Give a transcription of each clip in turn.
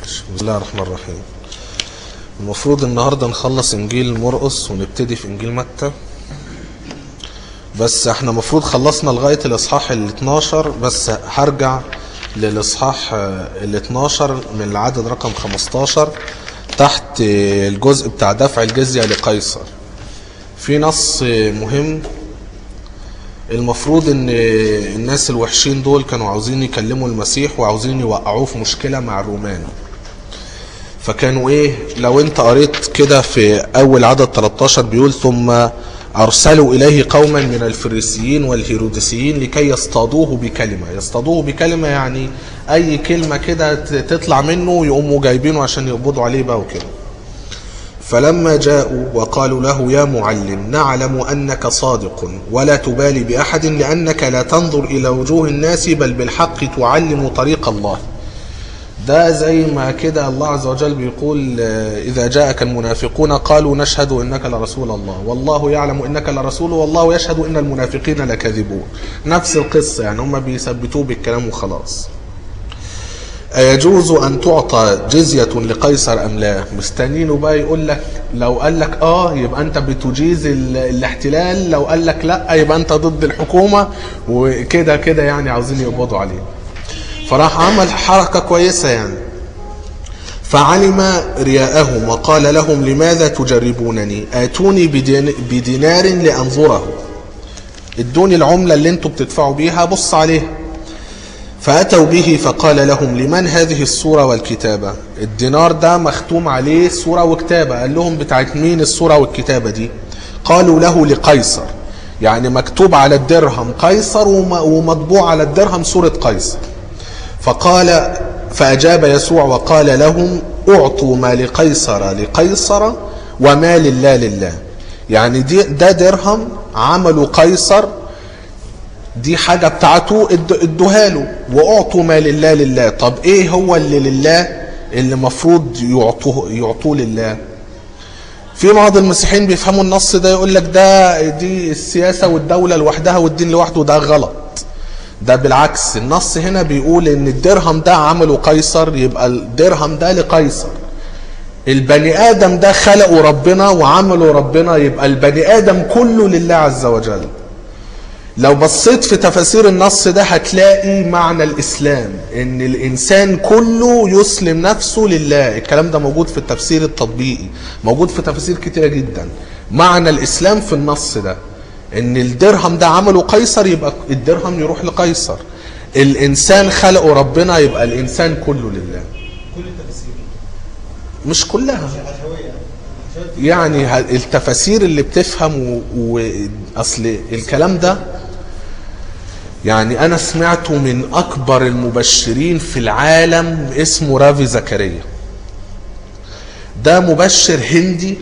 بسم الله الرحمن الرحيم المفروض النهاردة نخلص انجيل مرقس ونبتدي في انجيل متى بس احنا المفروض خلصنا لغاية الاصحاح ال 12 بس هرجع للاصحاح ال 12 من العدد رقم 15 تحت الجزء بتاع دفع الجزية لقيصر في نص مهم المفروض ان الناس الوحشين دول كانوا عاوزين يكلموا المسيح وعاوزين يوقعوه في مشكلة مع الرومان فكانوا ايه لو انت قريت كده في اول عدد 13 بيقول ثم ارسلوا اليه قوما من الفريسيين والهيروديسيين لكي يصطادوه بكلمة يصطادوه بكلمة يعني اي كلمة كده تطلع منه يقوموا جايبينه عشان يقبضوا عليه بقى وكده فلما جاءوا وقالوا له يا معلم نعلم أنك صادق ولا تبالي بأحد لأنك لا تنظر إلى وجوه الناس بل بالحق تعلم طريق الله ده زي ما كده الله عز وجل بيقول إذا جاءك المنافقون قالوا نشهد إنك لرسول الله والله يعلم إنك لرسول والله يشهد إن المنافقين لكاذبون نفس القصة يعني هم بيثبتوه بالكلام وخلاص أيجوز أن تعطى جزية لقيصر أم لا مستنينه بقى يقول لك لو قال لك آه يبقى أنت بتجيز الاحتلال لو قال لك لا يبقى أنت ضد الحكومة وكده كده يعني عاوزين يقبضوا عليه فراح عمل حركة كويسة يعني فعلم رياءهم وقال لهم لماذا تجربونني آتوني بدينار لأنظره ادوني العملة اللي انتوا بتدفعوا بيها بص عليها فأتوا به فقال لهم لمن هذه الصورة والكتابة الدينار ده مختوم عليه صورة وكتابة قال لهم بتاعت مين الصورة والكتابة دي قالوا له لقيصر يعني مكتوب على الدرهم قيصر ومطبوع على الدرهم صورة قيصر فقال فأجاب يسوع وقال لهم اعطوا ما لقيصر لقيصر وما لله لله يعني دي ده درهم عملوا قيصر دي حاجة بتاعته ادوها له واعطوا ما لله لله طب ايه هو اللي لله اللي مفروض يعطوه يعطوه لله في بعض المسيحيين بيفهموا النص ده يقول لك ده دي السياسة والدولة لوحدها والدين لوحده ده غلط ده بالعكس النص هنا بيقول ان الدرهم ده عمله قيصر يبقى الدرهم ده لقيصر البني ادم ده خلقه ربنا وعمله ربنا يبقى البني ادم كله لله عز وجل لو بصيت في تفاسير النص ده هتلاقي معنى الإسلام إن الإنسان كله يسلم نفسه لله الكلام ده موجود في التفسير التطبيقي موجود في تفاسير كتيرة جدا معنى الإسلام في النص ده إن الدرهم ده عمله قيصر يبقى الدرهم يروح لقيصر الإنسان خلقه ربنا يبقى الإنسان كله لله كل التفاسير مش كلها العشوائية يعني التفاسير اللي بتفهم واصل الكلام ده يعني انا سمعته من اكبر المبشرين في العالم اسمه رافي زكريا ده مبشر هندي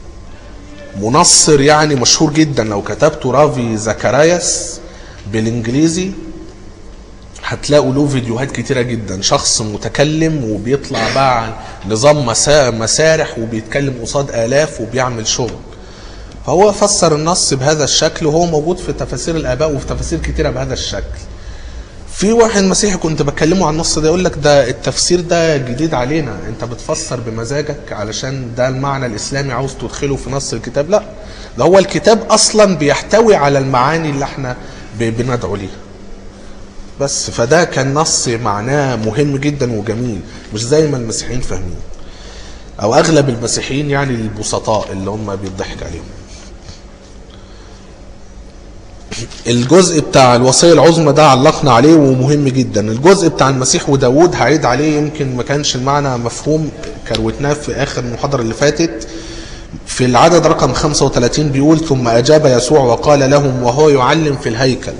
منصر يعني مشهور جدا لو كتبته رافي زكرياس بالانجليزي هتلاقوا له فيديوهات كتيرة جدا شخص متكلم وبيطلع بقى عن نظام مسا- مسارح وبيتكلم قصاد آلاف وبيعمل شغل فهو فسر النص بهذا الشكل وهو موجود في تفاسير الآباء وفي تفاسير كتيرة بهذا الشكل في واحد مسيحي كنت بكلمه عن النص ده يقول لك ده التفسير ده جديد علينا انت بتفسر بمزاجك علشان ده المعنى الاسلامي عاوز تدخله في نص الكتاب لا ده هو الكتاب اصلا بيحتوي على المعاني اللي احنا ب- بندعو ليها بس فده كان نص معناه مهم جدا وجميل مش زي ما المسيحيين فاهمين او اغلب المسيحيين يعني البسطاء اللي هم بيضحك عليهم الجزء بتاع الوصية العظمى ده علقنا عليه ومهم جدا الجزء بتاع المسيح وداود هعيد عليه يمكن ما كانش المعنى مفهوم كروتناه في اخر المحاضرة اللي فاتت في العدد رقم 35 بيقول ثم أجاب يسوع وقال لهم وهو يعلم في الهيكل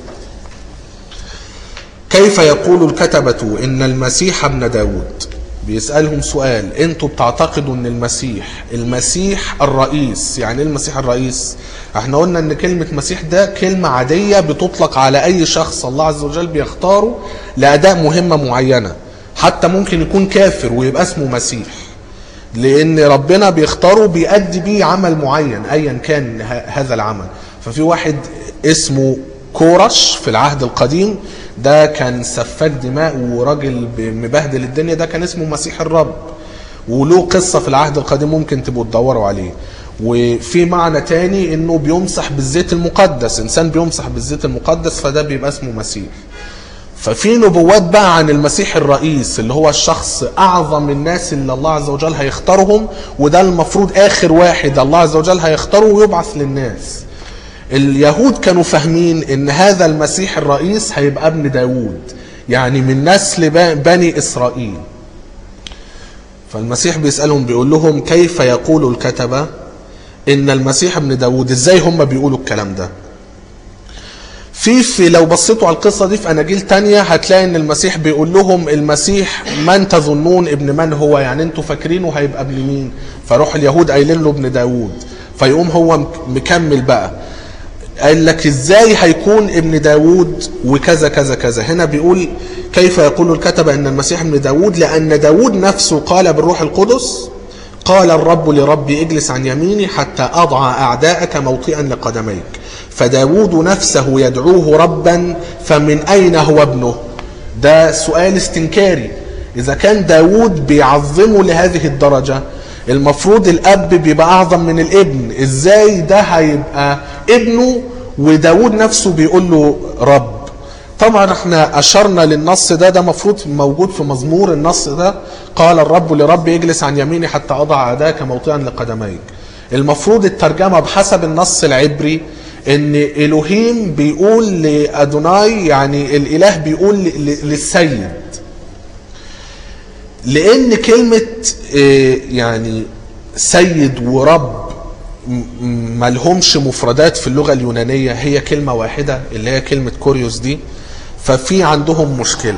كيف يقول الكتبة إن المسيح ابن داود بيسألهم سؤال انتوا بتعتقدوا ان المسيح المسيح الرئيس يعني ايه المسيح الرئيس احنا قلنا ان كلمة مسيح ده كلمة عادية بتطلق على اي شخص الله عز وجل بيختاره لأداء مهمة معينة حتى ممكن يكون كافر ويبقى اسمه مسيح لان ربنا بيختاره بيأدي بيه عمل معين ايا كان ه- هذا العمل ففي واحد اسمه كورش في العهد القديم ده كان سفاك دماء وراجل ب- مبهدل الدنيا ده كان اسمه مسيح الرب وله قصة في العهد القديم ممكن تبقوا تدوروا عليه وفي معنى تاني انه بيمسح بالزيت المقدس انسان بيمسح بالزيت المقدس فده بيبقى اسمه مسيح ففي نبوات بقى عن المسيح الرئيس اللي هو الشخص اعظم الناس اللي الله عز وجل هيختارهم وده المفروض اخر واحد الله عز وجل هيختاره ويبعث للناس اليهود كانوا فاهمين ان هذا المسيح الرئيس هيبقى ابن داود يعني من نسل بني اسرائيل فالمسيح بيسألهم بيقول لهم كيف يقول الكتبة ان المسيح ابن داود ازاي هم بيقولوا الكلام ده في في لو بصيتوا على القصه دي في اناجيل تانية هتلاقي ان المسيح بيقول لهم المسيح من تظنون ابن من هو يعني انتوا فاكرينه هيبقى ابن مين فروح اليهود قايلين له ابن داود فيقوم هو مكمل بقى قال لك ازاي هيكون ابن داود وكذا كذا كذا هنا بيقول كيف يقول الكتب ان المسيح ابن داود لان داود نفسه قال بالروح القدس قال الرب لربي اجلس عن يميني حتى اضع اعداءك موطئا لقدميك فداود نفسه يدعوه ربا فمن اين هو ابنه ده سؤال استنكاري اذا كان داود بيعظمه لهذه الدرجة المفروض الاب بيبقى اعظم من الابن ازاي ده هيبقى ابنه وداود نفسه بيقول له رب طبعا احنا اشرنا للنص ده ده مفروض موجود في مزمور النص ده قال الرب لرب اجلس عن يميني حتى اضع اعداك موطئا لقدميك المفروض الترجمه بحسب النص العبري ان الوهيم بيقول لادوناي يعني الاله بيقول للسيد لان كلمه يعني سيد ورب ملهمش مفردات في اللغه اليونانيه هي كلمه واحده اللي هي كلمه كوريوس دي ففي عندهم مشكله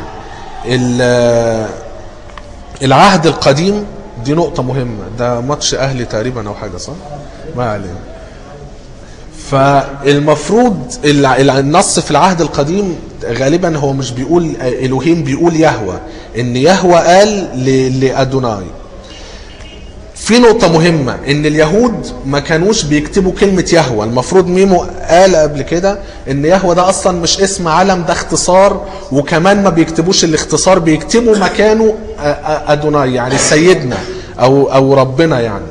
العهد القديم دي نقطة مهمة ده ماتش أهلي تقريبا أو حاجة صح؟ ما علينا فالمفروض النص في العهد القديم غالبا هو مش بيقول الوهيم بيقول يهوى ان يهوى قال لادوناي في نقطة مهمة ان اليهود ما كانوش بيكتبوا كلمة يهوى المفروض ميمو قال قبل كده ان يهوى ده اصلا مش اسم علم ده اختصار وكمان ما بيكتبوش الاختصار بيكتبوا مكانه ادوناي يعني سيدنا او او ربنا يعني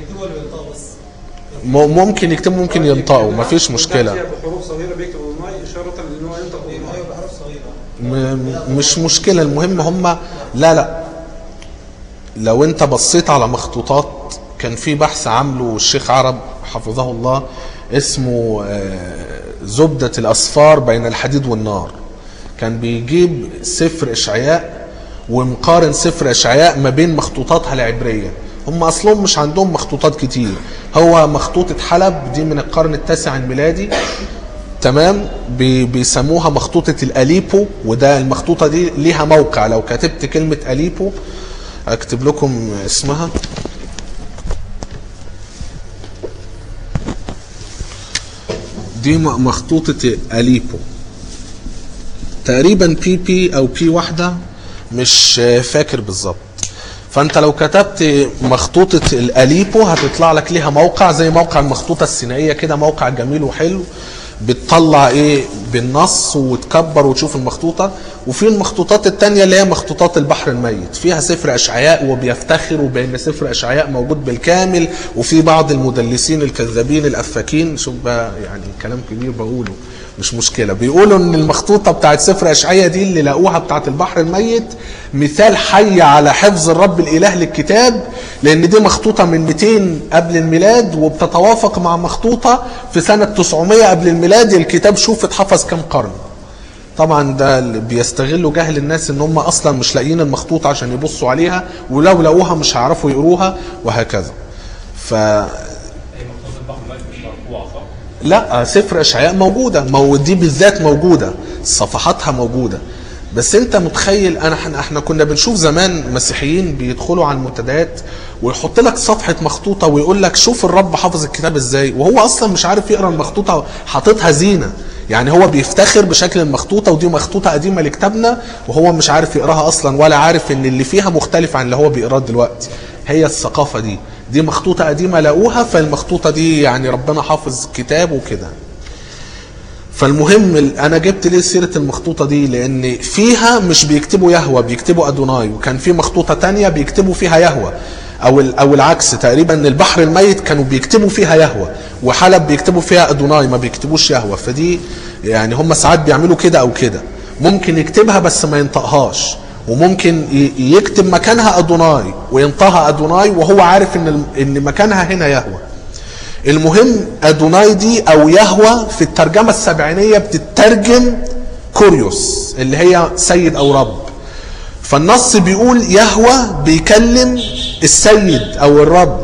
ممكن يكتبوا ممكن ينطقوا ما فيش مشكلة بحروف صغيرة بيكتبوا ماي إشارة لأن هو ينطق ماي بحروف صغيرة مش مشكلة المهم هم لا لا لو انت بصيت على مخطوطات كان في بحث عامله الشيخ عرب حفظه الله اسمه زبدة الأصفار بين الحديد والنار كان بيجيب سفر إشعياء ومقارن سفر إشعياء ما بين مخطوطاتها العبرية هم أصلهم مش عندهم مخطوطات كتير هو مخطوطة حلب دي من القرن التاسع الميلادي تمام بيسموها مخطوطة الأليبو وده المخطوطة دي ليها موقع لو كتبت كلمة أليبو اكتب لكم اسمها دي مخطوطة أليبو تقريبا بي بي او بي واحدة مش فاكر بالظبط فانت لو كتبت مخطوطة الأليبو هتطلع لك ليها موقع زي موقع المخطوطة السينائية كده موقع جميل وحلو بتطلع ايه بالنص وتكبر وتشوف المخطوطة وفي المخطوطات التانية اللي هي مخطوطات البحر الميت فيها سفر أشعياء وبيفتخروا بأن سفر أشعياء موجود بالكامل وفي بعض المدلسين الكذابين الأفاكين شوف بقى يعني كلام كبير بقوله مش مشكلة بيقولوا ان المخطوطة بتاعت سفر أشعية دي اللي لقوها بتاعت البحر الميت مثال حي على حفظ الرب الإله للكتاب لأن دي مخطوطة من 200 قبل الميلاد وبتتوافق مع مخطوطة في سنة 900 قبل الميلاد الكتاب شوف اتحفظ كم قرن طبعا ده اللي بيستغلوا جهل الناس ان هم اصلا مش لاقيين المخطوطة عشان يبصوا عليها ولو لقوها مش هيعرفوا يقروها وهكذا ف لا سفر اشعياء موجوده مو دي بالذات موجوده صفحاتها موجوده بس انت متخيل انا احنا كنا بنشوف زمان مسيحيين بيدخلوا على المنتديات ويحط لك صفحه مخطوطه ويقول لك شوف الرب حافظ الكتاب ازاي وهو اصلا مش عارف يقرا المخطوطه حاططها زينه يعني هو بيفتخر بشكل المخطوطه ودي مخطوطه قديمه لكتابنا وهو مش عارف يقراها اصلا ولا عارف ان اللي فيها مختلف عن اللي هو بيقراه دلوقتي هي الثقافه دي دي مخطوطة قديمة لقوها فالمخطوطة دي يعني ربنا حافظ كتاب وكده فالمهم انا جبت ليه سيرة المخطوطة دي لان فيها مش بيكتبوا يهوى بيكتبوا ادوناي وكان في مخطوطة تانية بيكتبوا فيها يهوى او ال- او العكس تقريبا البحر الميت كانوا بيكتبوا فيها يهوى وحلب بيكتبوا فيها ادوناي ما بيكتبوش يهوى فدي يعني هم ساعات بيعملوا كده او كده ممكن يكتبها بس ما ينطقهاش وممكن ي- يكتب مكانها ادوناي وينطقها ادوناي وهو عارف ان الم- ان مكانها هنا يهوى المهم ادوناي دي او يهوى في الترجمه السبعينيه بتترجم كوريوس اللي هي سيد او رب فالنص بيقول يهوى بيكلم السيد او الرب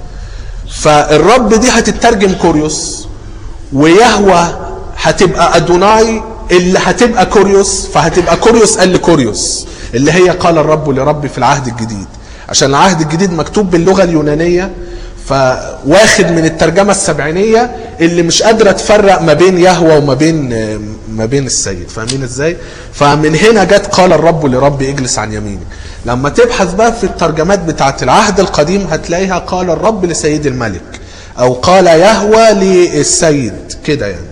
فالرب دي هتترجم كوريوس ويهوى هتبقى ادوناي اللي هتبقى كوريوس فهتبقى كوريوس قال لكوريوس اللي هي قال الرب لربي في العهد الجديد عشان العهد الجديد مكتوب باللغه اليونانيه فواخد من الترجمه السبعينيه اللي مش قادره تفرق ما بين يهوى وما بين ما بين السيد فاهمين ازاي فمن هنا جت قال الرب لربي اجلس عن يميني لما تبحث بقى في الترجمات بتاعت العهد القديم هتلاقيها قال الرب لسيد الملك او قال يهوى للسيد كده يعني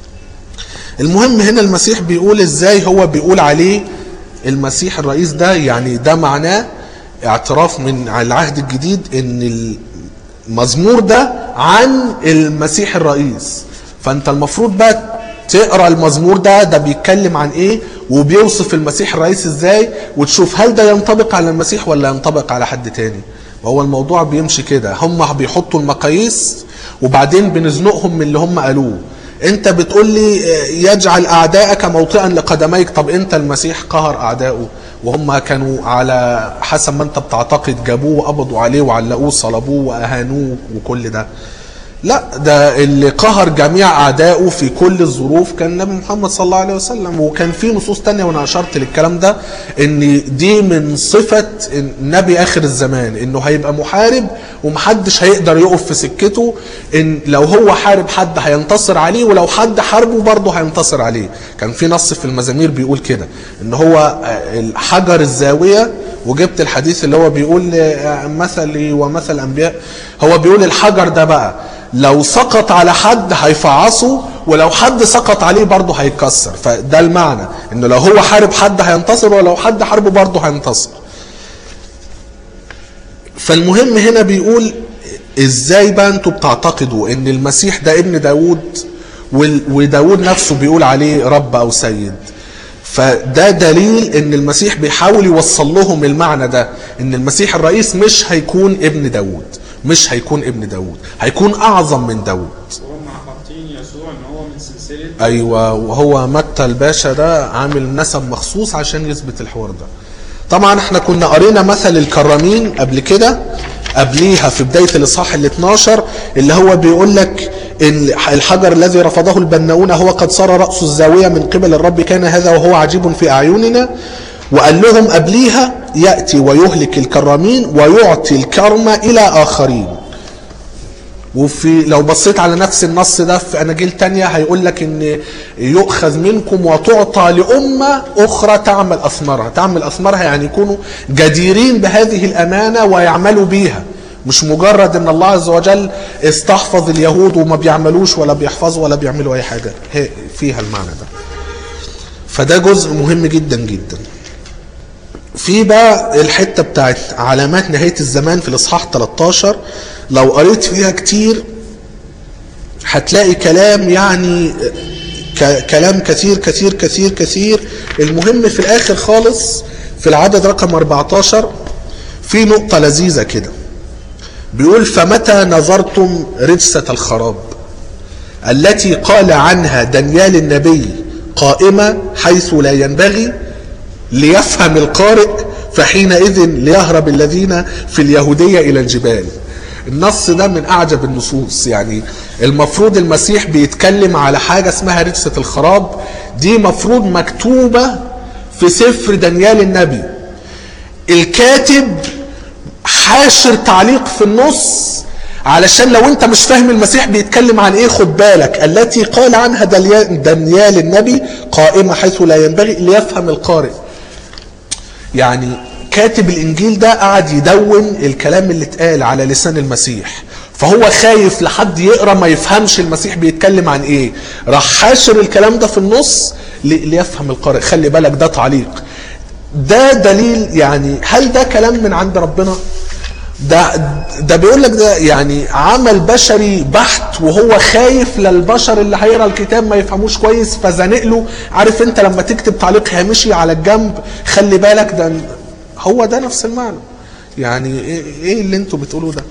المهم هنا المسيح بيقول ازاي هو بيقول عليه المسيح الرئيس ده يعني ده معناه اعتراف من على العهد الجديد ان المزمور ده عن المسيح الرئيس فانت المفروض بقى تقرا المزمور ده ده بيتكلم عن ايه وبيوصف المسيح الرئيس ازاي وتشوف هل ده ينطبق على المسيح ولا ينطبق على حد تاني وهو الموضوع بيمشي كده هم بيحطوا المقاييس وبعدين بنزنقهم من اللي هم قالوه انت بتقول لي يجعل اعدائك موطئا لقدميك طب انت المسيح قهر اعدائه وهم كانوا على حسب ما انت بتعتقد جابوه وقبضوا عليه وعلقوه صلبوه واهانوه وكل ده لا ده اللي قهر جميع اعدائه في كل الظروف كان النبي محمد صلى الله عليه وسلم وكان في نصوص تانية وانا اشرت للكلام ده ان دي من صفة النبي اخر الزمان انه هيبقى محارب ومحدش هيقدر يقف في سكته ان لو هو حارب حد هينتصر عليه ولو حد حاربه برضه هينتصر عليه كان في نص في المزامير بيقول كده ان هو الحجر الزاوية وجبت الحديث اللي هو بيقول مثلي ومثل الانبياء هو بيقول الحجر ده بقى لو سقط على حد هيفعصه ولو حد سقط عليه برضه هيتكسر فده المعنى انه لو هو حارب حد هينتصر ولو حد حاربه برضه هينتصر فالمهم هنا بيقول ازاي بقى انتوا بتعتقدوا ان المسيح ده ابن داود وداود نفسه بيقول عليه رب او سيد فده دليل ان المسيح بيحاول يوصل لهم المعنى ده ان المسيح الرئيس مش هيكون ابن داود مش هيكون ابن داود هيكون اعظم من داود وهم حاطين يسوع ان هو من سلسله ايوه وهو متى الباشا ده عامل نسب مخصوص عشان يثبت الحوار ده طبعا احنا كنا قرينا مثل الكرامين قبل كده قبليها في بداية الإصحاح ال 12 اللي هو بيقول لك إن الحجر الذي رفضه البناؤون هو قد صار رأس الزاوية من قبل الرب كان هذا وهو عجيب في أعيننا وقال لهم قبليها يأتي ويهلك الكرامين ويعطي الكرم إلى آخرين وفي لو بصيت على نفس النص ده في اناجيل تانية هيقول لك ان يؤخذ منكم وتعطى لامه اخرى تعمل اثمارها، تعمل اثمارها يعني يكونوا جديرين بهذه الامانه ويعملوا بيها، مش مجرد ان الله عز وجل استحفظ اليهود وما بيعملوش ولا بيحفظوا ولا بيعملوا اي حاجه، هي فيها المعنى ده. فده جزء مهم جدا جدا. في بقى الحته بتاعت علامات نهايه الزمان في الاصحاح 13 لو قريت فيها كتير هتلاقي كلام يعني كلام كثير كثير كثير كثير المهم في الاخر خالص في العدد رقم 14 في نقطة لذيذة كده بيقول فمتى نظرتم رجسة الخراب التي قال عنها دانيال النبي قائمة حيث لا ينبغي ليفهم القارئ فحينئذ ليهرب الذين في اليهودية إلى الجبال النص ده من أعجب النصوص يعني المفروض المسيح بيتكلم على حاجة اسمها رجسة الخراب دي مفروض مكتوبة في سفر دانيال النبي الكاتب حاشر تعليق في النص علشان لو انت مش فاهم المسيح بيتكلم عن ايه خد بالك التي قال عنها دانيال النبي قائمة حيث لا ينبغي ليفهم القارئ يعني كاتب الانجيل ده قعد يدون الكلام اللي اتقال على لسان المسيح فهو خايف لحد يقرا ما يفهمش المسيح بيتكلم عن ايه راح حاشر الكلام ده في النص ليفهم القارئ خلي بالك ده تعليق ده دليل يعني هل ده كلام من عند ربنا ده ده بيقول لك ده يعني عمل بشري بحت وهو خايف للبشر اللي هيقرا الكتاب ما يفهموش كويس فزنق له عارف انت لما تكتب تعليق هامشي على الجنب خلي بالك ده هو ده نفس المعنى يعني ايه إيه اللي انتوا بتقولوه ده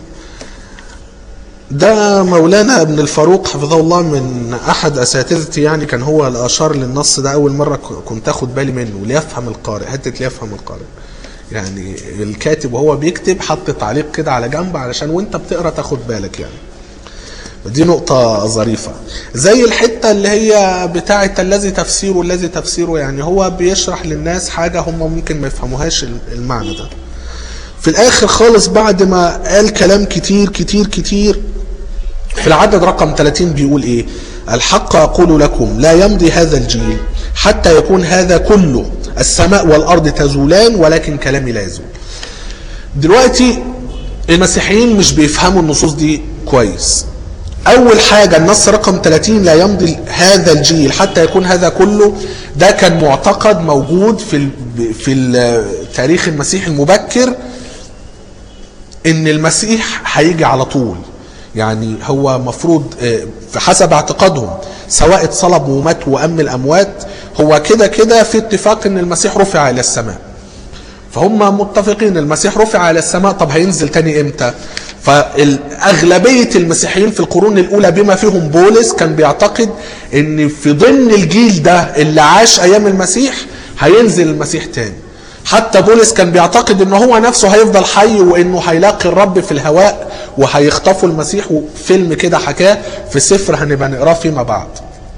ده مولانا ابن الفاروق حفظه الله من احد اساتذتي يعني كان هو اللي اشار للنص ده اول مره ك- كنت اخد بالي منه ليفهم القارئ حته ليفهم القارئ يعني الكاتب وهو بيكتب حط تعليق كده على جنب علشان وانت بتقرا تاخد بالك يعني دي نقطة ظريفة زي الحتة اللي هي بتاعة الذي تفسيره الذي تفسيره يعني هو بيشرح للناس حاجة هم ممكن ما يفهموهاش المعنى ده في الاخر خالص بعد ما قال كلام كتير كتير كتير في العدد رقم 30 بيقول ايه الحق اقول لكم لا يمضي هذا الجيل حتى يكون هذا كله السماء والارض تزولان ولكن كلامي لا يزول دلوقتي المسيحيين مش بيفهموا النصوص دي كويس اول حاجه النص رقم 30 لا يمضي هذا الجيل حتى يكون هذا كله ده كان معتقد موجود في ال- في التاريخ المسيحي المبكر ان المسيح هيجي على طول يعني هو مفروض آه، في حسب اعتقادهم سواء اتصلب ومات وام الاموات هو كده كده في اتفاق ان المسيح رفع الى السماء فهم متفقين المسيح رفع الى السماء طب هينزل تاني امتى فاغلبيه المسيحيين في القرون الاولى بما فيهم بولس كان بيعتقد ان في ضمن الجيل ده اللي عاش ايام المسيح هينزل المسيح تاني حتى بولس كان بيعتقد ان هو نفسه هيفضل حي وانه هيلاقي الرب في الهواء وهيخطفوا المسيح وفيلم كده حكاه في سفر هنبقى نقراه فيما بعد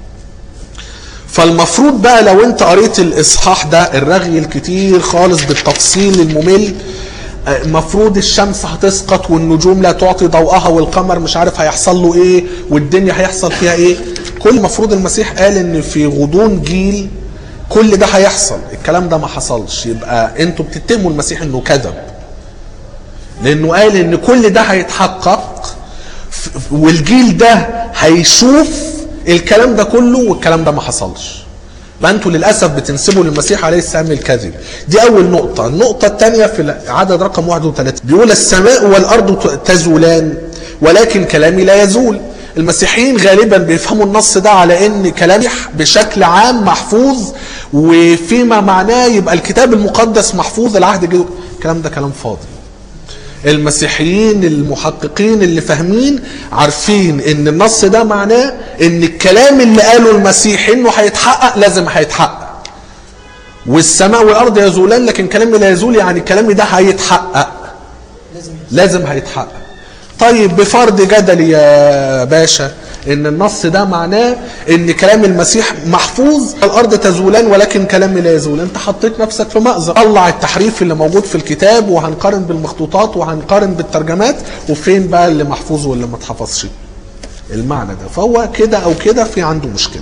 فالمفروض بقى لو انت قريت الاصحاح ده الرغي الكتير خالص بالتفصيل الممل آه، المفروض الشمس هتسقط والنجوم لا تعطي ضوءها والقمر مش عارف هيحصل له ايه والدنيا هيحصل فيها ايه كل المفروض المسيح قال ان في غضون جيل كل ده هيحصل الكلام ده ما حصلش يبقى انتوا بتتهموا المسيح انه كذب لانه قال ان كل ده هيتحقق ف- والجيل ده هيشوف الكلام ده كله والكلام ده ما حصلش ما انتوا للاسف بتنسبوا للمسيح عليه السلام الكذب دي اول نقطه النقطه الثانيه في العدد رقم 31 بيقول السماء والارض تزولان ولكن كلامي لا يزول المسيحيين غالبا بيفهموا النص ده على ان كلامي بشكل عام محفوظ وفيما معناه يبقى الكتاب المقدس محفوظ العهد الجديد الكلام ده كلام فاضي المسيحيين المحققين اللي فاهمين عارفين ان النص ده معناه ان الكلام اللي قاله المسيح انه هيتحقق لازم هيتحقق والسماء والارض يزولان لكن كلامي لا يزول يعني كلامي ده هيتحقق لازم هيتحقق طيب بفرض جدلي يا باشا ان النص ده معناه ان كلام المسيح محفوظ الارض تزولان ولكن كلامي لا يزول انت حطيت نفسك في مأزق طلع التحريف اللي موجود في الكتاب وهنقارن بالمخطوطات وهنقارن بالترجمات وفين بقى اللي محفوظ واللي ما اتحفظش المعنى ده فهو كده او كده في عنده مشكله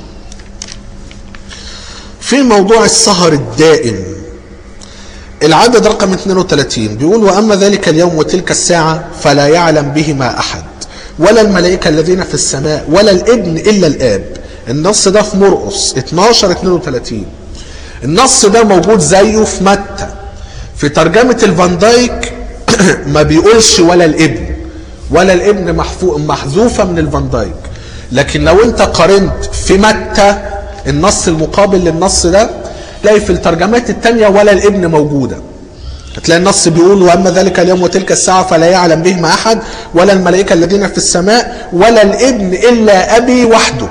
في موضوع السهر الدائم العدد رقم 32 بيقول واما ذلك اليوم وتلك الساعه فلا يعلم بهما احد ولا الملائكه الذين في السماء ولا الابن الا الاب النص ده في مرقس 12 32 النص ده موجود زيه في متى في ترجمه الفان دايك ما بيقولش ولا الابن ولا الابن محفو- محذوفه من الفان دايك لكن لو انت قارنت في متى النص المقابل للنص ده تلاقي في الترجمات التانية ولا الابن موجودة هتلاقي النص بيقول واما ذلك اليوم وتلك الساعه فلا يعلم بهما احد ولا الملائكه الذين في السماء ولا الابن الا ابي وحده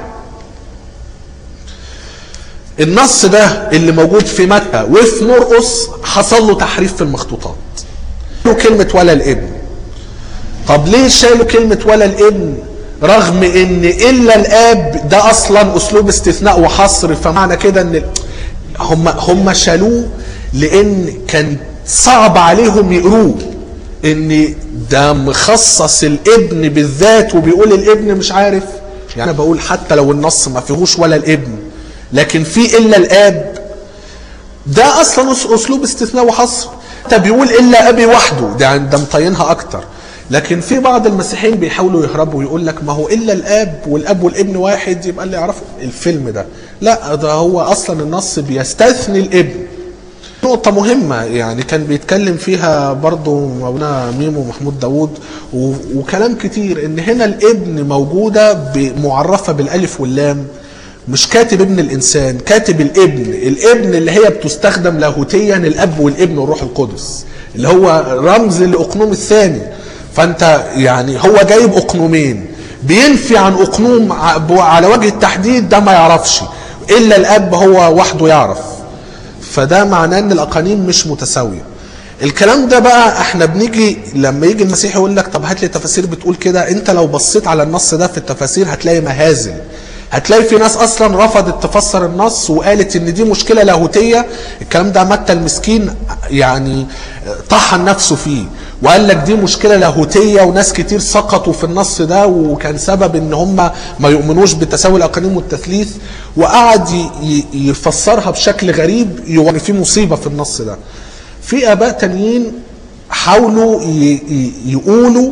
النص ده اللي موجود في متى وفي مرقس حصل له تحريف في المخطوطات له كلمه ولا الابن طب ليه شالوا كلمه ولا الابن رغم ان الا الاب ده اصلا اسلوب استثناء وحصر فمعنى كده ان هم هم شالوه لان كان صعب عليهم يقروه ان ده مخصص الابن بالذات وبيقول الابن مش عارف يعني انا بقول حتى لو النص ما فيهوش ولا الابن لكن في الا الاب ده اصلا أس- اسلوب استثناء وحصر ده بيقول الا ابي وحده ده ده مطينها اكتر لكن في بعض المسيحيين بيحاولوا يهربوا ويقول لك ما هو الا الاب والاب والابن واحد يبقى اللي يعرفه الفيلم ده لا ده هو اصلا النص بيستثني الابن نقطة مهمة يعني كان بيتكلم فيها برضو مولانا ميمو محمود داوود و- وكلام كتير ان هنا الابن موجودة ب- معرفة بالالف واللام مش كاتب ابن الانسان كاتب الابن الابن اللي هي بتستخدم لاهوتيا الاب والابن والروح القدس اللي هو رمز الاقنوم الثاني فانت يعني هو جايب اقنومين بينفي عن اقنوم ع- ب- على وجه التحديد ده ما يعرفش الا الاب هو وحده يعرف فده معناه ان الاقانيم مش متساويه الكلام ده بقى احنا بنيجي لما يجي المسيح يقول لك طب هات لي تفاسير بتقول كده انت لو بصيت على النص ده في التفاسير هتلاقي مهازل هتلاقي في ناس اصلا رفضت تفسر النص وقالت ان دي مشكله لاهوتيه الكلام ده متى المسكين يعني طحن نفسه فيه وقال لك دي مشكله لاهوتيه وناس كتير سقطوا في النص ده وكان سبب ان هم ما يؤمنوش بتساوي الاقانيم والتثليث وقعد ي- ي- يفسرها بشكل غريب يعني في مصيبه في النص ده في اباء تانيين حاولوا ي- ي- يقولوا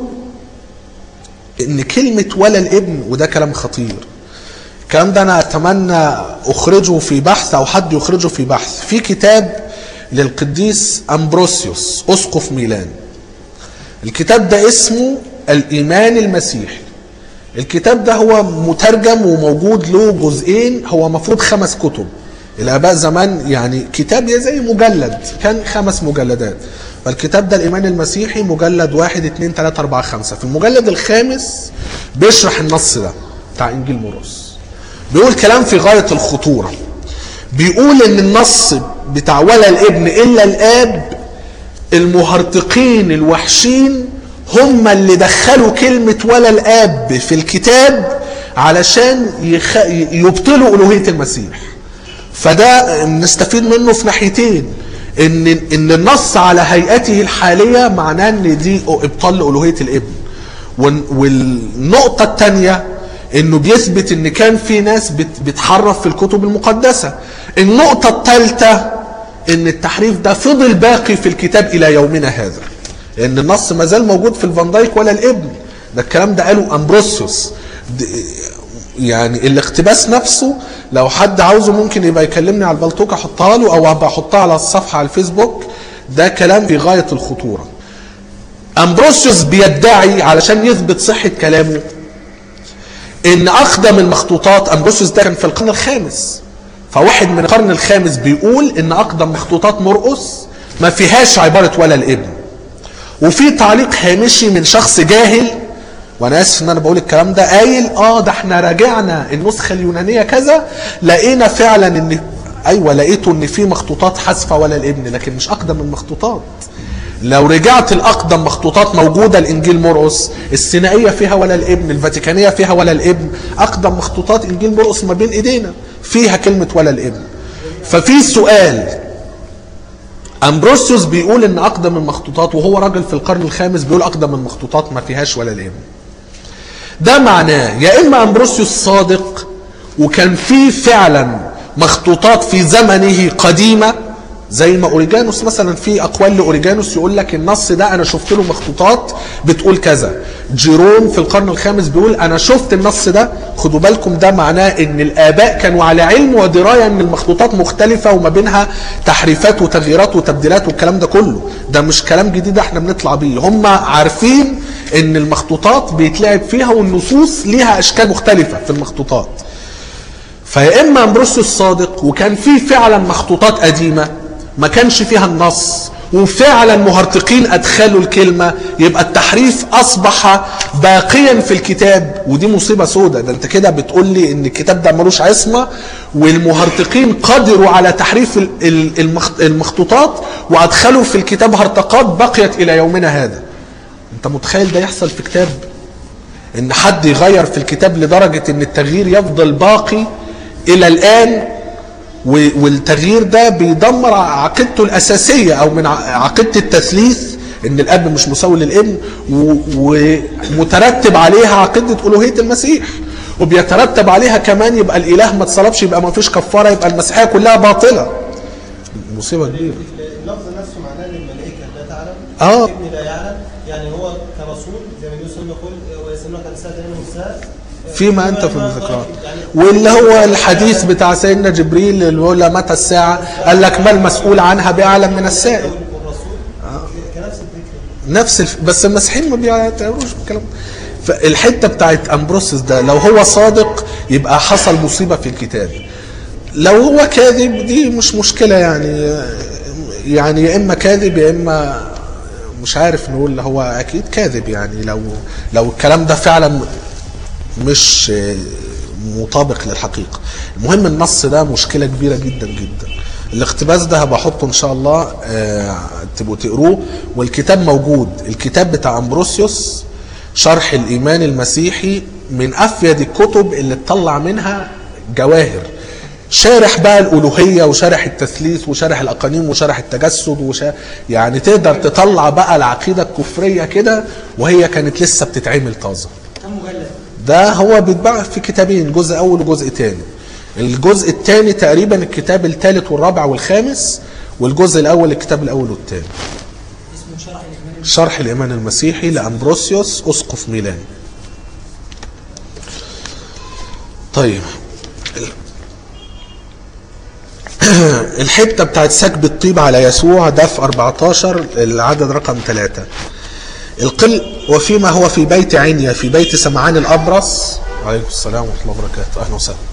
ان كلمه ولا الابن وده كلام خطير الكلام ده انا اتمنى اخرجه في بحث او حد يخرجه في بحث في كتاب للقديس امبروسيوس اسقف ميلان الكتاب ده اسمه الايمان المسيحي الكتاب ده هو مترجم وموجود له جزئين هو مفروض خمس كتب الاباء زمان يعني كتاب زي مجلد كان خمس مجلدات فالكتاب ده الايمان المسيحي مجلد واحد اتنين تلاته اربعه خمسه في المجلد الخامس بيشرح النص ده بتاع انجيل مرقس بيقول كلام في غايه الخطوره بيقول ان النص بتاع ولا الابن الا الاب المهرطقين الوحشين هم اللي دخلوا كلمة ولا الآب في الكتاب علشان يخ... يبطلوا ألوهية المسيح فده نستفيد منه في ناحيتين ان ان النص على هيئته الحاليه معناه ان دي ابطال لالوهيه الابن وال- والنقطه الثانيه انه بيثبت ان كان في ناس بت- بتحرف في الكتب المقدسه النقطه الثالثه ان التحريف ده فضل باقي في الكتاب الى يومنا هذا لان النص ما زال موجود في الفان دايك ولا الابن ده الكلام ده قاله امبروسيوس د- يعني الاقتباس نفسه لو حد عاوزه ممكن يبقى يكلمني على البلطوك احطها له او ابقى احطها على الصفحه على الفيسبوك ده كلام في غايه الخطوره امبروسيوس بيدعي علشان يثبت صحه كلامه ان اقدم المخطوطات امبروسيوس ده كان في القرن الخامس فواحد من القرن الخامس بيقول ان اقدم مخطوطات مرقس ما فيهاش عباره ولا الابن وفي تعليق هامشي من شخص جاهل وانا اسف ان انا بقول الكلام ده قايل اه ده احنا راجعنا النسخه اليونانيه كذا لقينا فعلا ان ايوه لقيته ان في مخطوطات حذفه ولا الابن لكن مش اقدم المخطوطات لو رجعت الاقدم مخطوطات موجوده الانجيل مرقس السينائيه فيها ولا الابن الفاتيكانيه فيها ولا الابن اقدم مخطوطات انجيل مرقس ما بين ايدينا فيها كلمه ولا الابن ففي سؤال امبروسيوس بيقول ان اقدم المخطوطات وهو راجل في القرن الخامس بيقول اقدم المخطوطات ما فيهاش ولا الابن ده معناه يا اما امبروسيوس صادق وكان في فعلا مخطوطات في زمنه قديمه زي ما اوريجانوس مثلا في اقوال لاوريجانوس يقول لك النص ده انا شفت له مخطوطات بتقول كذا جيروم في القرن الخامس بيقول انا شفت النص ده خدوا بالكم ده معناه ان الاباء كانوا على علم ودرايه ان المخطوطات مختلفه وما بينها تحريفات وتغييرات وتبديلات والكلام ده كله ده مش كلام جديد احنا بنطلع بيه هم عارفين ان المخطوطات بيتلعب فيها والنصوص ليها اشكال مختلفه في المخطوطات فيا اما امبروسيوس صادق وكان في فعلا مخطوطات قديمه ما كانش فيها النص وفعلا مهرطقين ادخلوا الكلمه يبقى التحريف اصبح باقيا في الكتاب ودي مصيبه سوداء ده انت كده بتقول لي ان الكتاب ده ملوش عصمه والمهرطقين قدروا على تحريف ال- ال- المخ- المخطوطات وادخلوا في الكتاب هرطقات بقيت الى يومنا هذا انت متخيل ده يحصل في كتاب ان حد يغير في الكتاب لدرجه ان التغيير يفضل باقي الى الان و- والتغيير ده بيدمر عقيدته الاساسيه او من ع- عقيده التثليث ان الاب مش مساوي للابن و- ومترتب عليها عقيده الوهيه المسيح وبيترتب عليها كمان يبقى الاله ما اتصلبش يبقى ما فيش كفاره يبقى المسيحيه كلها باطله مصيبه كبيره اللفظ نفسه معناه ان الملائكه لا تعلم آه. الابن لا يعلم يعني هو كرسول زي ما يوسف يقول ويسالونك عن الساعه من الساعه فيما انت في المذكرات واللي هو الحديث بتاع سيدنا جبريل اللي بيقول له متى الساعه قال لك ما المسؤول عنها باعلم من السائل كنفس الفكره نفس الف... بس المسيحيين ما بيعتبروش بالكلام ده. فالحته بتاعت امبروسيس ده لو هو صادق يبقى حصل مصيبه في الكتاب لو هو كاذب دي مش مشكله يعني يعني يا اما كاذب يا اما مش عارف نقول هو اكيد كاذب يعني لو لو الكلام ده فعلا مش مطابق للحقيقه المهم النص ده مشكله كبيره جدا جدا الاقتباس ده بحطه ان شاء الله آه، تبقوا تقروه والكتاب موجود الكتاب بتاع امبروسيوس شرح الايمان المسيحي من افيد الكتب اللي تطلع منها جواهر شارح بقى الالوهيه وشارح التثليث وشارح الاقانيم وشارح التجسد وشا... يعني تقدر تطلع بقى العقيده الكفريه كده وهي كانت لسه بتتعمل طازه كم مجلد؟ ده هو بيتباع في كتابين جزء اول وجزء تاني الجزء الثاني تقريبا الكتاب الثالث والرابع والخامس والجزء الاول الكتاب الاول والثاني اسمه شرح الإيمان شرح الايمان المسيحي لامبروسيوس اسقف ميلان طيب الحته بتاعت سكب الطيب على يسوع ده في 14 العدد رقم 3 القل وفيما هو في بيت عنيا في بيت سمعان الابرص عليكم السلام ورحمه الله وبركاته اهلا وسهلا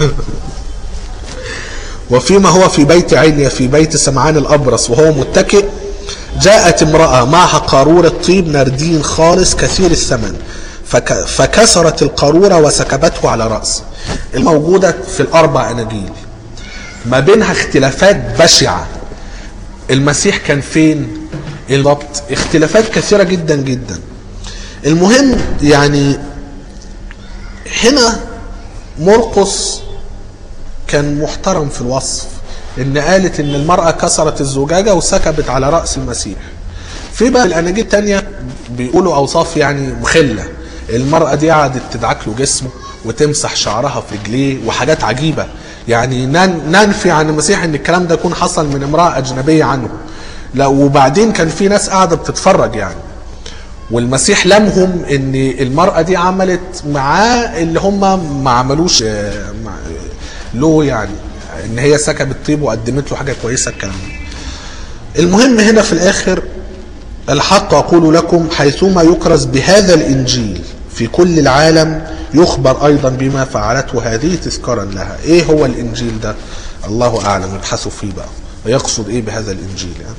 وفيما هو في بيت عنيا في بيت سمعان الأبرص وهو متكئ جاءت امرأة معها قارورة طيب نردين خالص كثير الثمن فك فكسرت القارورة وسكبته على رأسه الموجودة في الأربع أناجيل ما بينها اختلافات بشعة المسيح كان فين بالضبط اختلافات كثيرة جدا جدا المهم يعني هنا مرقس كان محترم في الوصف ان قالت ان المرأة كسرت الزجاجة وسكبت على رأس المسيح في بقى الاناجيل التانية بيقولوا اوصاف يعني مخلة المرأة دي قعدت تدعك له جسمه وتمسح شعرها في رجليه وحاجات عجيبة يعني نن- ننفي عن المسيح ان الكلام ده يكون حصل من امرأة اجنبية عنه لا وبعدين كان في ناس قاعدة بتتفرج يعني والمسيح لمهم ان المرأة دي عملت معاه اللي هم ما عملوش آه، مع- له يعني ان هي سكبت طيب وقدمت له حاجة كويسة الكلام ده المهم هنا في الاخر الحق اقول لكم حيثما يكرز بهذا الانجيل في كل العالم يخبر ايضا بما فعلته هذه تذكارا لها ايه هو الانجيل ده الله اعلم ابحثوا فيه بقى ويقصد ايه بهذا الانجيل يعني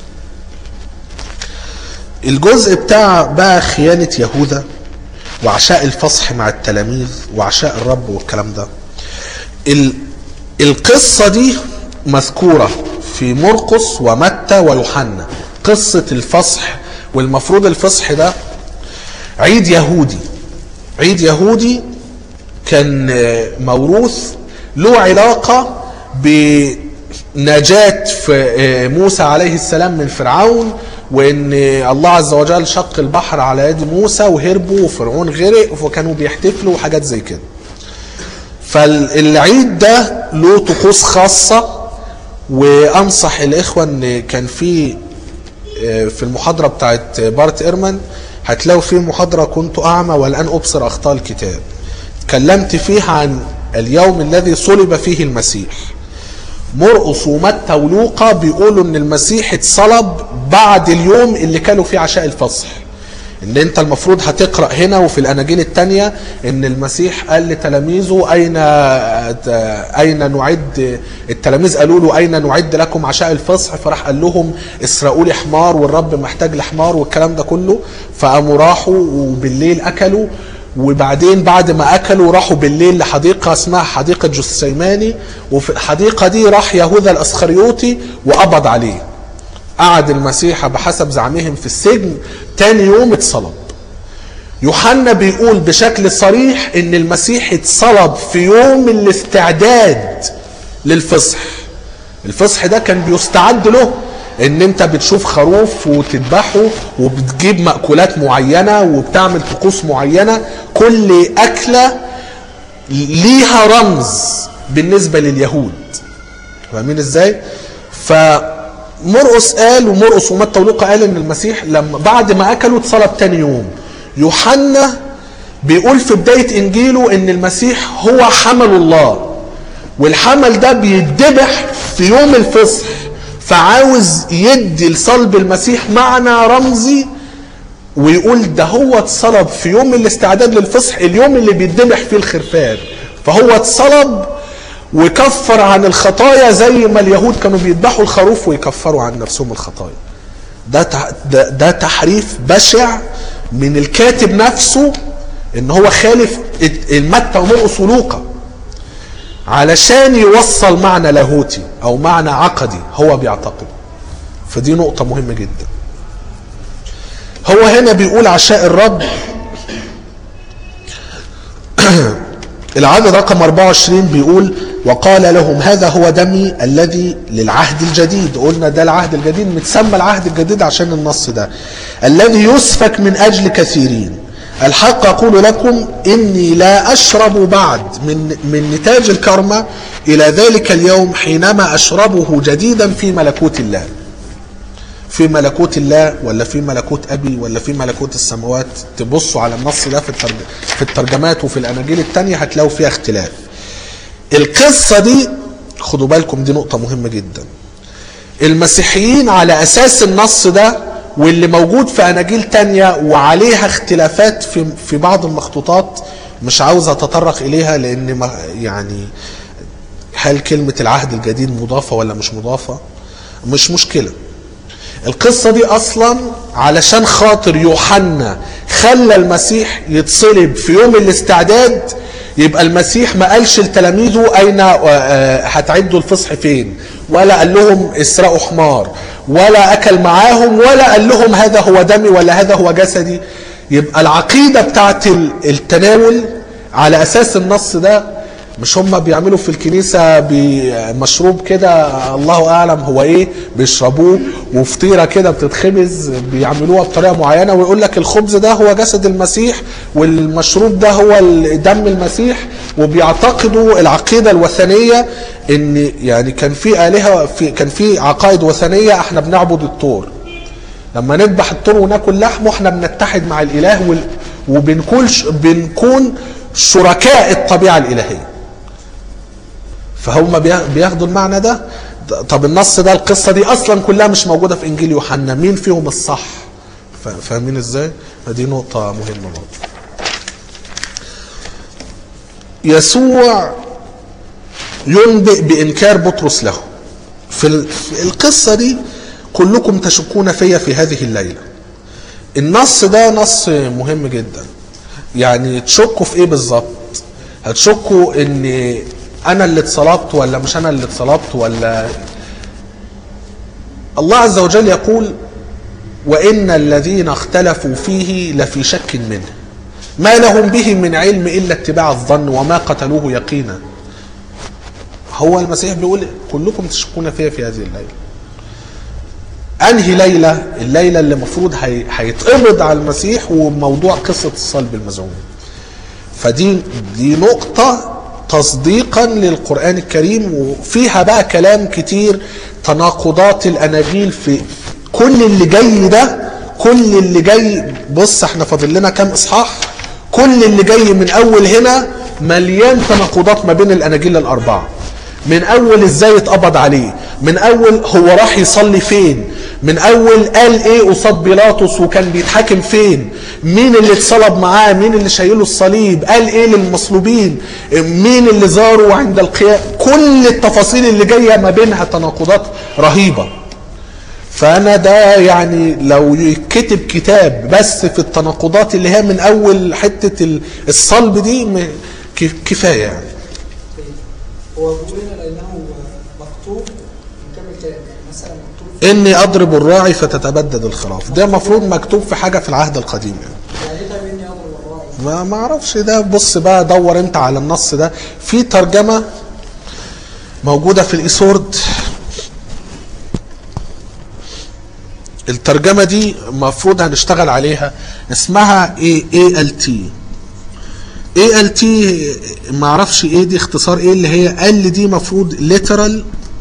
الجزء بتاع بقى خيانة يهوذا وعشاء الفصح مع التلاميذ وعشاء الرب والكلام ده ال- القصة دي مذكورة في مرقس ومتى ويوحنا قصة الفصح والمفروض الفصح ده عيد يهودي عيد يهودي كان آه، موروث له علاقة بنجاة في آه، موسى عليه السلام من فرعون وان آه، الله عز وجل شق البحر على يد موسى وهربوا وفرعون غرق وكانوا بيحتفلوا وحاجات زي كده فالعيد ده له طقوس خاصة وانصح الاخوة ان كان في آه، في المحاضرة بتاعت بارت ايرمان هتلاقوا في محاضرة كنت اعمى والان ابصر اخطاء الكتاب اتكلمت فيها عن اليوم الذي صلب فيه المسيح مرقس ومتى ولوقا بيقولوا ان المسيح اتصلب بعد اليوم اللي كانوا فيه عشاء الفصح ان انت المفروض هتقرا هنا وفي الاناجيل الثانيه ان المسيح قال لتلاميذه اين اين نعد التلاميذ قالوا له اين نعد لكم عشاء الفصح فراح قال لهم اسرقوا لي حمار والرب محتاج لحمار والكلام ده كله فقاموا راحوا وبالليل اكلوا وبعدين بعد ما اكلوا راحوا بالليل لحديقه اسمها حديقه جثيماني وفي الحديقه دي راح يهوذا الاسخريوطي وقبض عليه قعد المسيح بحسب زعمهم في السجن تاني يوم اتصلب يوحنا بيقول بشكل صريح ان المسيح اتصلب في يوم الاستعداد للفصح الفصح ده كان بيستعد له ان انت بتشوف خروف وتذبحه وبتجيب مأكولات معينة وبتعمل طقوس معينة كل أكلة ليها رمز بالنسبة لليهود فاهمين ازاي؟ فمرقس قال ومرقس ومتى ولوقا قال ان المسيح لما بعد ما اكلوا اتصلب تاني يوم يوحنا بيقول في بداية إنجيله إن المسيح هو حمل الله والحمل ده بيتذبح في يوم الفصح فعاوز يدي لصلب المسيح معنى رمزي ويقول ده هو اتصلب في يوم الاستعداد للفصح اليوم اللي بيتذبح فيه الخرفان فهو اتصلب وكفر عن الخطايا زي ما اليهود كانوا بيذبحوا الخروف ويكفروا عن نفسهم الخطايا ده تح- ده, ده تحريف بشع من الكاتب نفسه ان هو خالف الت- المتى ومرقس ولوقا علشان يوصل معنى لاهوتي او معنى عقدي هو بيعتقده فدي نقطة مهمة جدا هو هنا بيقول عشاء الرب العدد رقم 24 بيقول وقال لهم هذا هو دمي الذي للعهد الجديد قلنا ده العهد الجديد متسمى العهد الجديد عشان النص ده الذي يسفك من أجل كثيرين الحق أقول لكم إني لا أشرب بعد من, من نتاج الكرمة إلى ذلك اليوم حينما أشربه جديدا في ملكوت الله في ملكوت الله ولا في ملكوت ابي ولا في ملكوت السماوات تبصوا على النص ده في الترج... في الترجمات وفي الاناجيل التانية هتلاقوا فيها اختلاف القصة دي خدوا بالكم دي نقطة مهمة جدا المسيحيين على اساس النص ده واللي موجود في اناجيل تانية وعليها اختلافات في في بعض المخطوطات مش عاوز اتطرق اليها لان ما يعني هل كلمة العهد الجديد مضافة ولا مش مضافة مش مشكلة القصة دي أصلا علشان خاطر يوحنا خلى المسيح يتصلب في يوم الاستعداد يبقى المسيح ما قالش لتلاميذه أين آه، هتعدوا الفصح فين ولا قال لهم اسرقوا حمار ولا أكل معاهم ولا قال لهم هذا هو دمي ولا هذا هو جسدي يبقى العقيدة بتاعت ال- التناول على أساس النص ده مش هم بيعملوا في الكنيسة بمشروب كده الله أعلم هو إيه بيشربوه وفطيرة كده بتتخبز بيعملوها بطريقة معينة ويقول لك الخبز ده هو جسد المسيح والمشروب ده هو ال- دم المسيح وبيعتقدوا العقيدة الوثنية إن يعني كان في آلهة في كان في عقائد وثنية إحنا بنعبد الطور لما نذبح الطور وناكل لحمه احنا بنتحد مع الاله وال... وبنكون ش... بنكون شركاء الطبيعه الالهيه فهم بيا- بياخدوا المعنى ده ط- طب النص ده القصه دي اصلا كلها مش موجوده في انجيل يوحنا مين فيهم الصح ف- فاهمين ازاي فدي نقطه مهمه برضه يسوع ينبئ بإنكار بطرس له في ال- في القصة دي كلكم تشكون فيا في هذه الليلة النص ده نص مهم جدا يعني تشكوا في ايه بالظبط هتشكوا ان انا اللي اتصلبت ولا مش انا اللي اتصلبت ولا الله عز وجل يقول وان الذين اختلفوا فيه لفي شك منه ما لهم به من علم الا اتباع الظن وما قتلوه يقينا هو المسيح بيقول كلكم تشكون فيا في هذه الليله انهي ليله الليله اللي المفروض هي- هيتقبض على المسيح وموضوع قصه الصلب المزعوم فدي دي نقطه تصديقا للقران الكريم وفيها بقى كلام كتير تناقضات الاناجيل في كل اللي جاي ده كل اللي جاي بص احنا فاضل لنا كام اصحاح كل اللي جاي من اول هنا مليان تناقضات ما بين الاناجيل الاربعه من اول ازاي اتقبض عليه من اول هو راح يصلي فين من اول قال ايه قصاد بيلاطس وكان بيتحاكم فين مين اللي اتصلب معاه مين اللي شايله الصليب قال ايه للمصلوبين مين اللي زاره عند القيام كل التفاصيل اللي جايه ما بينها تناقضات رهيبه فانا ده يعني لو يكتب كتاب بس في التناقضات اللي هي من اول حته ال- الصلب دي م- ك- كفايه يعني هو بيقول هنا لانه مكتوب نكمل كلام يعني مثلا مكتوب اني اضرب الراعي فتتبدد الخراف ده المفروض مكتوب في حاجه في العهد القديم يعني يعني ده مني امر الراعي ما ما اعرفش ده بص بقى دور انت على النص ده في ترجمه موجوده في الايسورد الترجمه دي المفروض هنشتغل عليها اسمها اي اي ال تي اي ال تي ما اعرفش ايه دي اختصار ايه اللي هي ال دي مفروض literal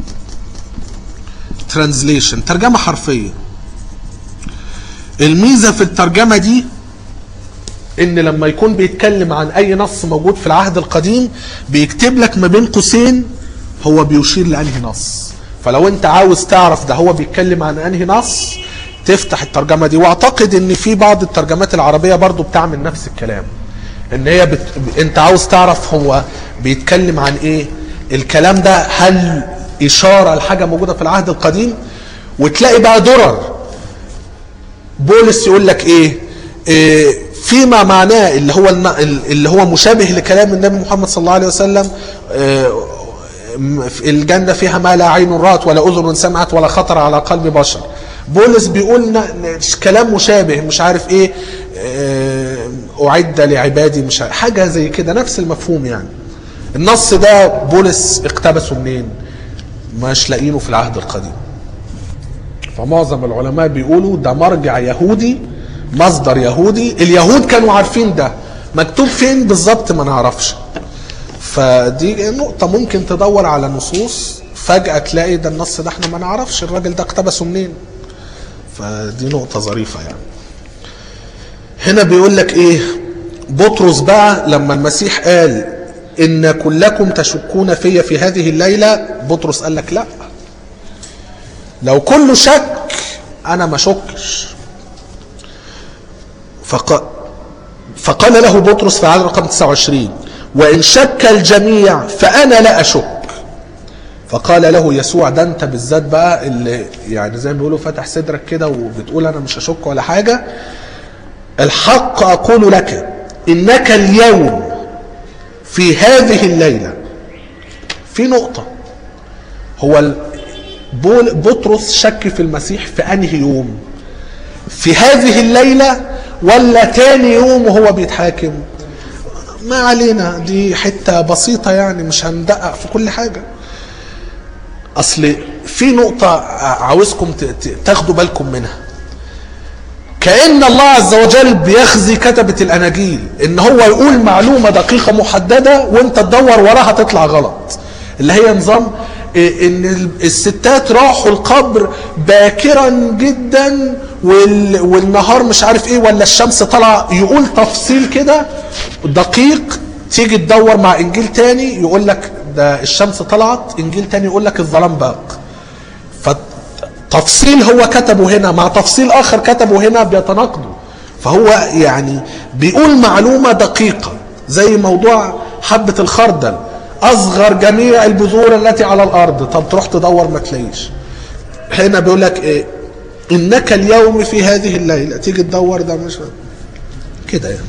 translation ترجمه حرفيه الميزه في الترجمه دي ان لما يكون بيتكلم عن اي نص موجود في العهد القديم بيكتب لك ما بين قوسين هو بيشير لانهي نص فلو انت عاوز تعرف ده هو بيتكلم عن انهي نص تفتح الترجمة دي واعتقد ان في بعض الترجمات العربية برضو بتعمل نفس الكلام ان هي بت... انت عاوز تعرف هو بيتكلم عن ايه الكلام ده هل اشارة لحاجة موجودة في العهد القديم وتلاقي بقى درر بولس يقول لك ايه, إيه فيما معناه اللي هو الم- اللي هو مشابه لكلام النبي محمد صلى الله عليه وسلم إيه م- في الجنة فيها ما لا عين رأت ولا أذن سمعت ولا خطر على قلب بشر بولس بيقول ن- ن- كلام مشابه مش عارف ايه آه، أعد لعبادي مش عارف حاجة زي كده نفس المفهوم يعني النص ده بولس اقتبسه منين مش لاقينه في العهد القديم فمعظم العلماء بيقولوا ده مرجع يهودي مصدر يهودي اليهود كانوا عارفين ده مكتوب فين بالظبط ما نعرفش فدي نقطة ممكن تدور على نصوص فجأة تلاقي ده النص ده احنا ما نعرفش الراجل ده اقتبسه منين فدي نقطة ظريفة يعني هنا بيقول لك ايه بطرس بقى لما المسيح قال ان كلكم تشكون في في هذه الليلة بطرس قال لك لا لو كله شك انا ما شكش فق... فقال له بطرس في عدد رقم 29 وإن شك الجميع فأنا لا أشك فقال له يسوع ده انت بالذات بقى اللي يعني زي ما بيقولوا فتح صدرك كده وبتقول انا مش هشك ولا حاجه الحق اقول لك انك اليوم في هذه الليله في نقطه هو ال- بول بطرس شك في المسيح في انهي يوم في هذه الليله ولا تاني يوم وهو بيتحاكم ما علينا دي حته بسيطه يعني مش هندقق في كل حاجه اصل في نقطة عاوزكم ت- ت- تاخدوا بالكم منها كأن الله عز وجل بيخزي كتبة الأناجيل إن هو يقول معلومة دقيقة محددة وأنت تدور وراها تطلع غلط اللي هي نظام إيه، إن ال- الستات راحوا القبر باكرا جدا وال- والنهار مش عارف إيه ولا الشمس طالعة يقول تفصيل كده دقيق تيجي تدور مع إنجيل تاني يقول لك ده الشمس طلعت إنجيل تاني يقول لك الظلام باق فتفصيل هو كتبه هنا مع تفصيل اخر كتبه هنا بيتناقضوا فهو يعني بيقول معلومه دقيقه زي موضوع حبه الخردل اصغر جميع البذور التي على الارض طب تروح تدور ما تلاقيش هنا بيقول لك ايه انك اليوم في هذه الليله تيجي تدور ده مش كده يعني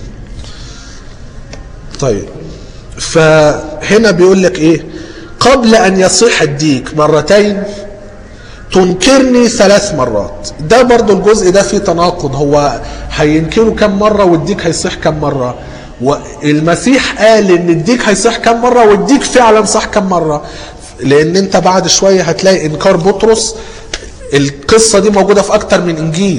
طيب فهنا بيقول لك ايه قبل ان يصيح الديك مرتين تنكرني ثلاث مرات ده برضو الجزء ده فيه تناقض هو هينكره كم مرة والديك هيصيح كم مرة والمسيح قال ان الديك هيصيح كم مرة والديك فعلا صح كم مرة لان انت بعد شوية هتلاقي انكار بطرس القصة دي موجودة في اكتر من انجيل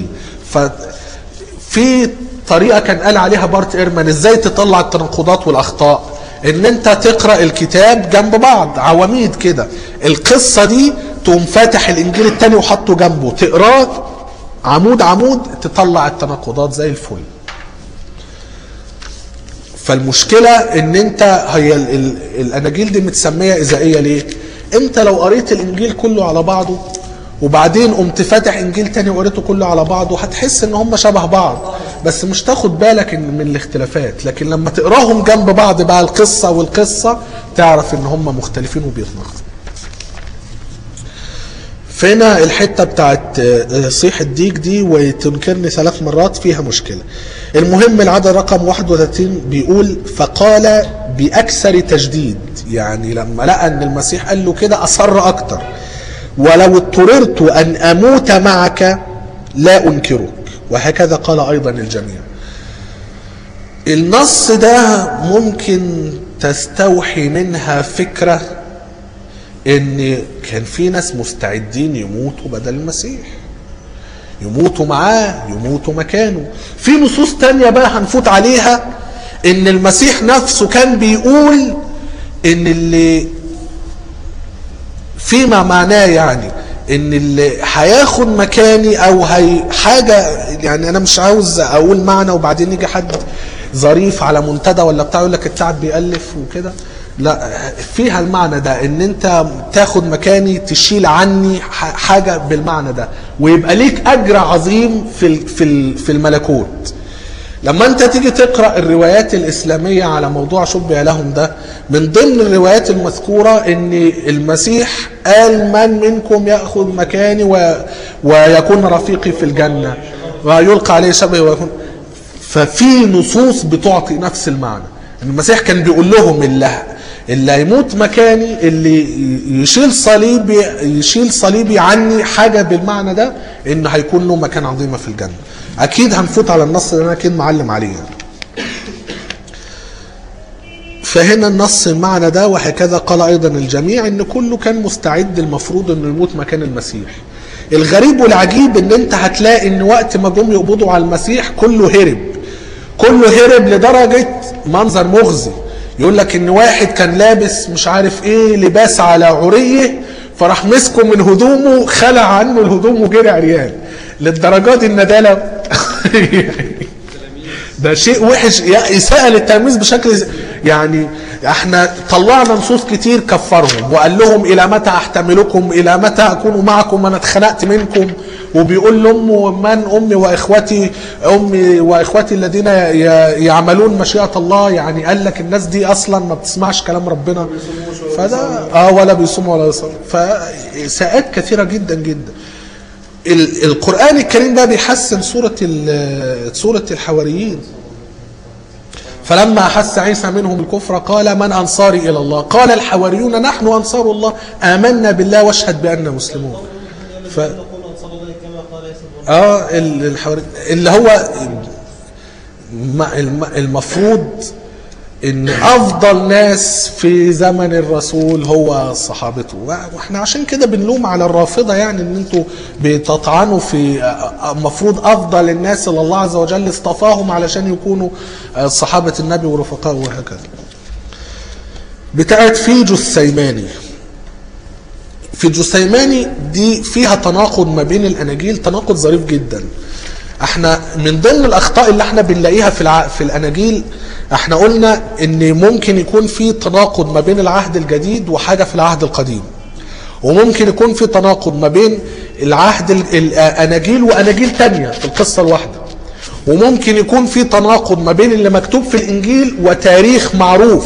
ففي طريقة كان قال عليها بارت ايرمان ازاي تطلع التناقضات والاخطاء ان انت تقرا الكتاب جنب بعض عواميد كده القصه دي تقوم فاتح الانجيل التاني وحطه جنبه تقراه عمود عمود تطلع التناقضات زي الفل فالمشكله ان انت هي ال ال الاناجيل دي متسميه اذائيه ليه انت لو قريت الانجيل كله على بعضه وبعدين قمت فاتح انجيل تاني وقريته كله على بعضه هتحس ان هم شبه بعض بس مش تاخد بالك إن من الاختلافات لكن لما تقراهم جنب بعض بقى القصه والقصه تعرف ان هم مختلفين وبيتناقضوا فهنا الحته بتاعت آه، صيح الديك دي وتنكرني ثلاث مرات فيها مشكله. المهم العدد رقم 31 بيقول فقال باكثر تجديد يعني لما لقى ان المسيح قال له كده اصر اكتر ولو اضطررت ان اموت معك لا انكرك وهكذا قال ايضا الجميع. النص ده ممكن تستوحي منها فكره ان كان في ناس مستعدين يموتوا بدل المسيح يموتوا معاه يموتوا مكانه في نصوص تانية بقى هنفوت عليها ان المسيح نفسه كان بيقول ان اللي فيما معناه يعني ان اللي هياخد مكاني او هي حاجه يعني انا مش عاوز اقول معنى وبعدين يجي حد ظريف على منتدى ولا بتاع يقول لك التعب بيألف وكده لا فيها المعنى ده ان انت تاخد مكاني تشيل عني ح- حاجه بالمعنى ده ويبقى ليك اجر عظيم في ال- في ال- في الملكوت لما انت تيجي تقرا الروايات الاسلاميه على موضوع شبه لهم ده من ضمن الروايات المذكوره ان المسيح قال من منكم ياخذ مكاني و... ويكون رفيقي في الجنه ويلقى عليه شبه ويكون ففي نصوص بتعطي نفس المعنى المسيح كان بيقول لهم اللي اللي هيموت مكاني اللي يشيل صليبي يشيل صليبي عني حاجه بالمعنى ده ان هيكون له مكان عظيمه في الجنه اكيد هنفوت على النص اللي انا اكيد معلم عليه يعني. فهنا النص المعنى ده وهكذا قال ايضا الجميع ان كله كان مستعد المفروض انه يموت مكان المسيح الغريب والعجيب ان انت هتلاقي ان وقت ما جم يقبضوا على المسيح كله هرب كله هرب لدرجة منظر مغزي يقول لك ان واحد كان لابس مش عارف ايه لباس على عريه فراح مسكه من هدومه خلع عنه الهدوم وجري عريان للدرجة دي الندالة ده شيء وحش يعني اساءة للتلاميذ بشكل يعني احنا طلعنا نصوص كتير كفرهم وقال لهم الى متى احتملكم الى متى اكون معكم انا اتخنقت منكم وبيقول لامه من امي واخوتي امي واخوتي الذين ي- يعملون مشيئه الله يعني قال لك الناس دي اصلا ما بتسمعش كلام ربنا فده اه ولا بيصوموا ولا يصوموا فاساءات كثيره جدا جدا ال- القرآن الكريم ده بيحسن سورة ال- سورة الحواريين فلما أحس عيسى منهم الكفر قال من أنصاري إلى الله قال الحواريون نحن أنصار الله آمنا بالله واشهد بأننا مسلمون ف... نقول انصار الله كما قال عيسى ابن اه ال- الحواري اللي هو ما- الم- المفروض ان افضل ناس في زمن الرسول هو صحابته واحنا عشان كده بنلوم على الرافضه يعني ان انتوا بتطعنوا في المفروض افضل الناس اللي الله عز وجل اصطفاهم علشان يكونوا صحابه النبي ورفقائه وهكذا بتاعت فيجو السيماني في جسيماني دي فيها تناقض ما بين الاناجيل تناقض ظريف جدا احنا من ضمن الاخطاء اللي احنا بنلاقيها في الع... في الاناجيل احنا قلنا ان ممكن يكون في تناقض ما بين العهد الجديد وحاجه في العهد القديم وممكن يكون في تناقض ما بين العهد ال- الاناجيل واناجيل تانية في القصه الواحده وممكن يكون في تناقض ما بين اللي مكتوب في الانجيل وتاريخ معروف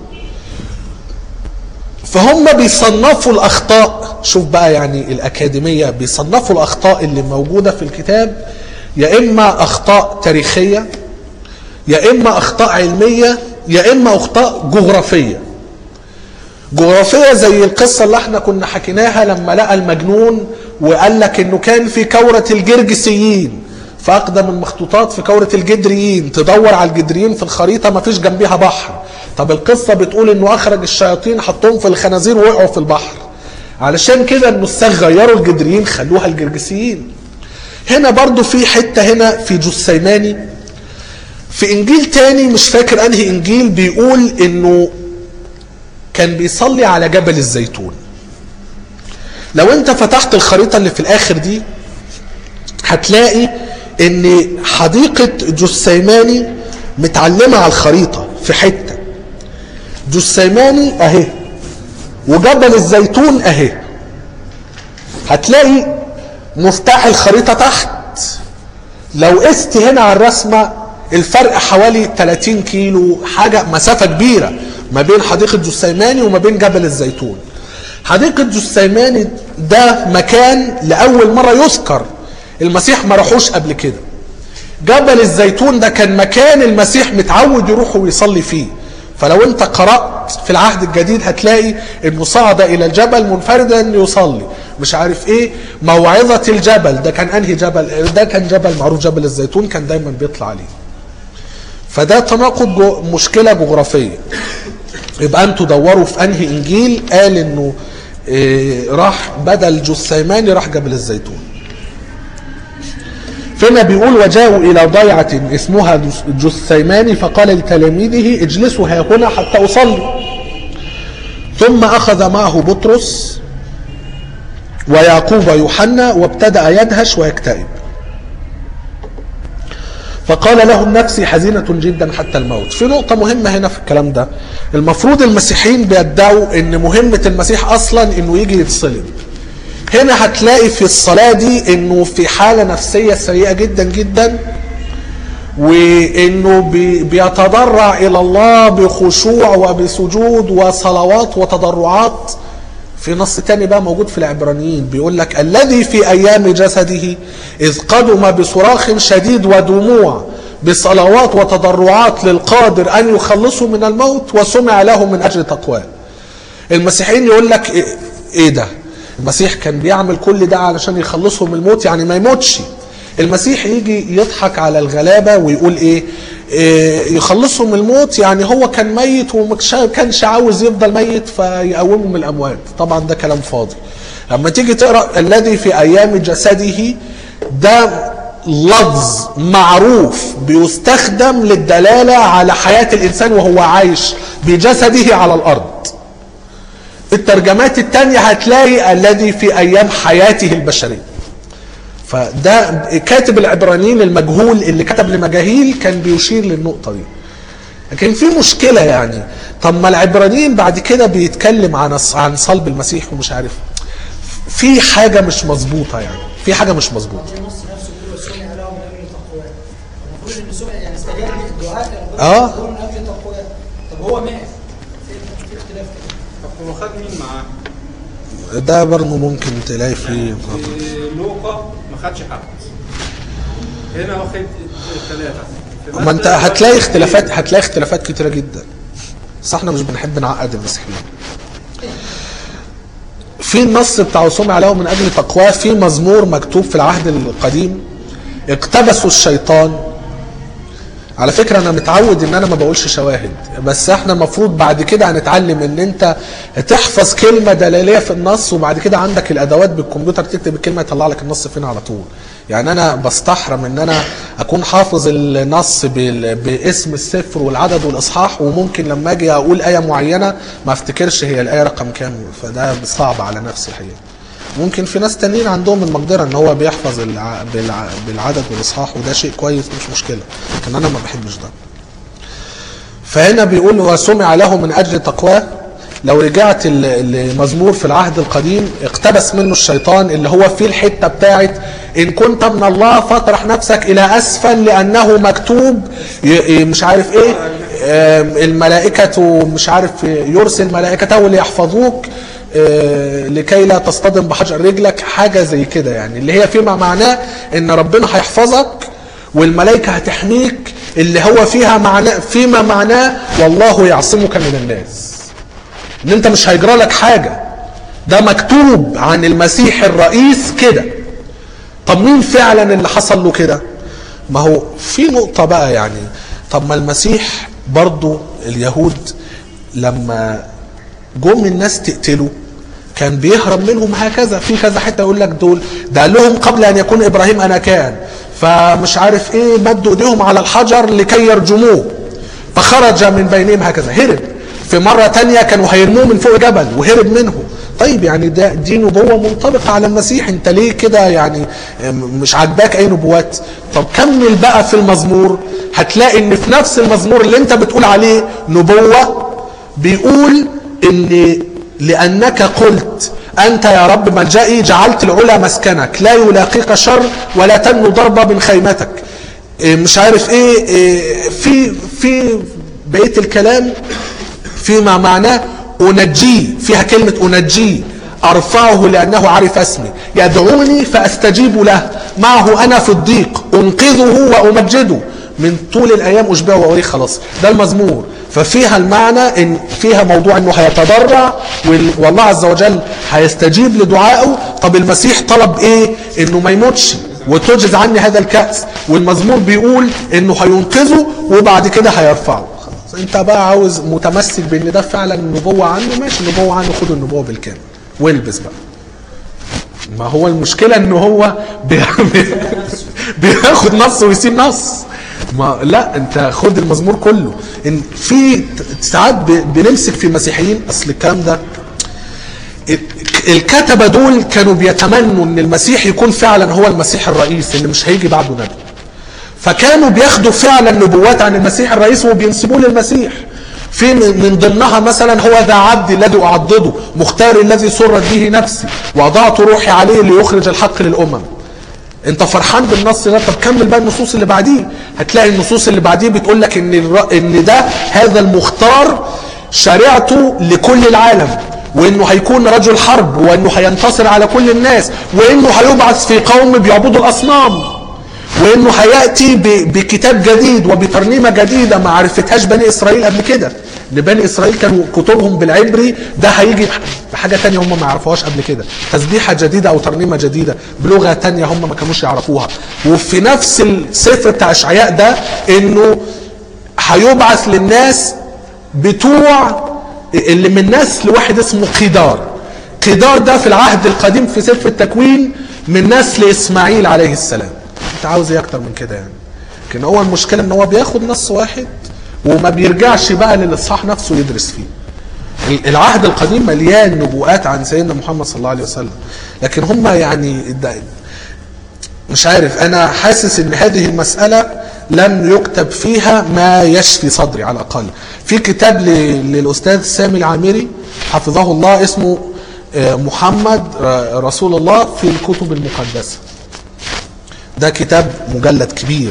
فهم بيصنفوا الاخطاء شوف بقى يعني الاكاديميه بيصنفوا الاخطاء اللي موجوده في الكتاب يا اما اخطاء تاريخيه يا اما اخطاء علميه يا اما اخطاء جغرافيه جغرافيه زي القصه اللي احنا كنا حكيناها لما لقى المجنون وقال لك انه كان في كوره الجرجسيين فاقدم المخطوطات في كوره الجدريين تدور على الجدريين في الخريطه ما فيش جنبيها بحر طب القصه بتقول انه اخرج الشياطين حطهم في الخنازير وقعوا في البحر علشان كده النساخ غيروا الجدريين خلوها الجرجسيين هنا برضو في حته هنا في جسيماني في انجيل تاني مش فاكر انهي انجيل بيقول انه كان بيصلي على جبل الزيتون لو انت فتحت الخريطة اللي في الاخر دي هتلاقي ان حديقة جسيماني متعلمة على الخريطة في حتة جسيماني اهي وجبل الزيتون اهي هتلاقي مفتاح الخريطة تحت لو قست هنا على الرسمة الفرق حوالي 30 كيلو حاجة مسافة كبيرة ما بين حديقة جسيماني وما بين جبل الزيتون حديقة جسيماني ده مكان لأول مرة يذكر المسيح ما راحوش قبل كده جبل الزيتون ده كان مكان المسيح متعود يروح ويصلي فيه فلو انت قرأت في العهد الجديد هتلاقي انه صعد الى الجبل منفردا يصلي مش عارف ايه موعظة الجبل ده كان انهي جبل ده كان جبل معروف جبل الزيتون كان دايما بيطلع عليه فده تناقض جو مشكلة جغرافية يبقى انتوا دوروا في انهي انجيل قال انه إيه راح بدل جسيماني راح جبل الزيتون فينا بيقول وجاءوا إلى ضيعة اسمها جثيماني فقال لتلاميذه اجلسوا ها هنا حتى أصلي ثم أخذ معه بطرس ويعقوب ويوحنا وابتدأ يدهش ويكتئب فقال له نفسي حزينة جدا حتى الموت في نقطة مهمة هنا في الكلام ده المفروض المسيحيين بيدعوا ان مهمة المسيح اصلا انه يجي يتصلب هنا هتلاقي في الصلاة دي انه في حالة نفسية سيئة جدا جدا وانه بي- بيتضرع الى الله بخشوع وبسجود وصلوات وتضرعات في نص تاني بقى موجود في العبرانيين بيقول لك الذي في ايام جسده اذ قدم بصراخ شديد ودموع بصلوات وتضرعات للقادر ان يخلصه من الموت وسمع له من اجل تقواه المسيحيين يقول لك ايه, إيه ده المسيح كان بيعمل كل ده علشان يخلصهم من الموت يعني ما يموتش المسيح يجي يضحك على الغلابه ويقول ايه, إيه يخلصهم من الموت يعني هو كان ميت وما كانش عاوز يفضل ميت فيقومه من الاموات طبعا ده كلام فاضي لما تيجي تقرا الذي في ايام جسده ده لفظ معروف بيستخدم للدلاله على حياه الانسان وهو عايش بجسده على الارض الترجمات التانية هتلاقي الذي في أيام حياته البشرية فده كاتب العبرانيين المجهول اللي كتب لمجاهيل كان بيشير للنقطة دي لكن في مشكلة يعني طب ما العبرانيين بعد كده بيتكلم عن عن صلب المسيح ومش عارف في حاجة مش مظبوطة يعني في حاجة مش مظبوطة في نص نفسه بيقول سمع له من اجل تقواه المفروض ان سمع يعني استجاب للدعاء ربنا آه. يقول من اجل تقواه طب هو مات في في اختلاف كده طب هو خد مين معاه؟ ده برضه ممكن تلاقي فيه في لوقا ما خدش حد هنا واخد ثلاثة ما انت هتلاقي اختلافات هتلاقي اختلافات كتيره جدا بس احنا مش بنحب نعقد المسيحيين في النص بتاع سمع له من اجل تقواه في مزمور مكتوب في العهد القديم اقتبسوا الشيطان على فكره انا متعود ان انا ما بقولش شواهد بس احنا المفروض بعد كده هنتعلم ان انت تحفظ كلمه دلاليه في النص وبعد كده عندك الادوات بالكمبيوتر تكتب الكلمه يطلع لك النص فين على طول يعني انا بستحرم ان انا اكون حافظ النص بال- باسم السفر والعدد والاصحاح وممكن لما اجي اقول ايه معينه ما افتكرش هي الايه رقم كام فده صعب على نفسي الحقيقه ممكن في ناس تانيين عندهم المقدره ان هو بيحفظ الع... بالع... بالعدد والاصحاح وده شيء كويس مش مشكله لكن انا ما بحبش ده فهنا بيقول وسمع له من اجل تقواه لو رجعت ال- المزمور في العهد القديم اقتبس منه الشيطان اللي هو فيه الحته بتاعت ان كنت ابن الله فاطرح نفسك الى اسفل لانه مكتوب ي- ي- مش عارف ايه آم، الملائكه مش عارف يرسل ملائكته ليحفظوك آه، لكي لا تصطدم بحجر رجلك حاجه زي كده يعني اللي هي فيما معناه ان ربنا هيحفظك والملائكه هتحميك اللي هو فيها معناه فيما معناه والله يعصمك من الناس ان انت مش هيجرى لك حاجه ده مكتوب عن المسيح الرئيس كده طب مين فعلا اللي حصل له كده ما هو في نقطه بقى يعني طب ما المسيح برضو اليهود لما جم الناس تقتله كان بيهرب منهم هكذا في كذا حته يقول لك دول ده قال لهم قبل ان يكون ابراهيم انا كان فمش عارف ايه مدوا ايديهم على الحجر لكي يرجموه فخرج من بينهم هكذا هرب في مرة تانية كانوا هيرموه من فوق جبل وهرب منه طيب يعني ده دي نبوة منطبقة على المسيح انت ليه كده يعني مش عاجباك اي نبوات طب كمل بقى في المزمور هتلاقي ان في نفس المزمور اللي انت بتقول عليه نبوة بيقول ان لانك قلت انت يا رب ملجئي جعلت العلا مسكنك لا يلاقيك شر ولا تنو ضربه من خيمتك إيه مش عارف ايه, إيه في في بقيه الكلام فيما معناه انجيه فيها كلمه انجيه ارفعه لانه عرف اسمي يدعوني فاستجيب له معه انا في الضيق انقذه وامجده من طول الايام اشبعه واوريه خلاص ده المزمور ففيها المعنى ان فيها موضوع انه هيتضرع وال- والله عز وجل هيستجيب لدعائه طب المسيح طلب ايه انه ما يموتش وتجز عني هذا الكأس والمزمور بيقول انه هينقذه وبعد كده هيرفعه خلاص انت بقى عاوز متمسك بان ده فعلا نبوة عنه ماشي نبوة عنه خد النبوة بالكامل والبس بقى ما هو المشكلة ان هو بي- بياخد نص ويسيب نص ما لا انت خد المزمور كله ان في ساعات ب- بنمسك في مسيحيين اصل الكلام ده الكتبة دول كانوا بيتمنوا ان المسيح يكون فعلا هو المسيح الرئيس اللي مش هيجي بعده نبي فكانوا بياخدوا فعلا نبوات عن المسيح الرئيس وبينسبوه للمسيح في من من ضمنها مثلا هو ذا عبدي الذي اعضده مختار الذي سرت به نفسي وضعت روحي عليه ليخرج الحق للامم انت فرحان بالنص ده طب كمل بقى النصوص اللي بعديه هتلاقي النصوص اللي بعديه بتقول لك ان الر... ان ده هذا المختار شريعته لكل العالم وانه هيكون رجل حرب وانه هينتصر على كل الناس وانه هيبعث في قوم بيعبدوا الاصنام وانه هياتي ب- بكتاب جديد وبترنيمه جديده ما عرفتهاش بني اسرائيل قبل كده ان بني اسرائيل كانوا كتبهم بالعبري ده هيجي بحاجه تانية هم ما يعرفوهاش قبل كده تسبيحه جديده او ترنيمه جديده بلغه تانية هم ما كانوش يعرفوها وفي نفس السفر بتاع اشعياء ده انه هيبعث للناس بتوع اللي من نسل واحد اسمه قيدار قيدار ده في العهد القديم في سفر التكوين من نسل اسماعيل عليه السلام انت عاوز ايه اكتر من كده يعني لكن هو المشكله ان هو بياخد نص واحد وما بيرجعش بقى للاصحاح نفسه يدرس فيه العهد القديم مليان نبوءات عن سيدنا محمد صلى الله عليه وسلم لكن هم يعني ده- مش عارف انا حاسس ان هذه المسألة لم يكتب فيها ما يشفي صدري على الاقل في كتاب ل- للاستاذ سامي العامري حفظه الله اسمه آه، محمد آه، رسول الله في الكتب المقدسة ده كتاب مجلد كبير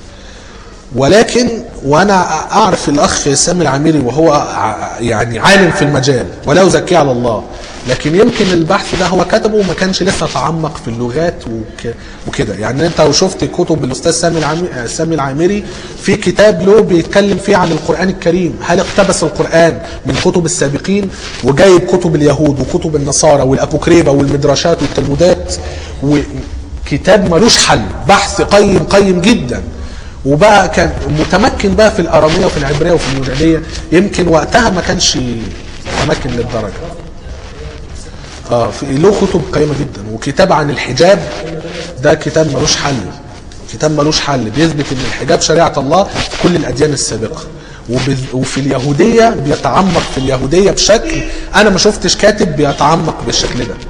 ولكن وانا اعرف الاخ سامي العامري وهو ع- يعني عالم في المجال ولا ازكيه على الله لكن يمكن البحث ده هو كتبه وما كانش لسه تعمق في اللغات وك وكده يعني انت لو شفت كتب الاستاذ سامي العامري سامي العامري في كتاب له بيتكلم فيه عن القران الكريم هل اقتبس القران من كتب السابقين وجايب كتب اليهود وكتب النصارى والابوكريبه والمدرشات والتلمودات وكتاب ملوش حل بحث قيم قيم جدا وبقى كان متمكن بقى في الاراميه وفي العبريه وفي اليونانيه يمكن وقتها ما كانش متمكن للدرجه اه في له كتب قيمه جدا وكتاب عن الحجاب ده كتاب ملوش حل كتاب ملوش حل بيثبت ان الحجاب شريعه الله في كل الاديان السابقه وبذ- وفي اليهوديه بيتعمق في اليهوديه بشكل انا ما شفتش كاتب بيتعمق بالشكل ده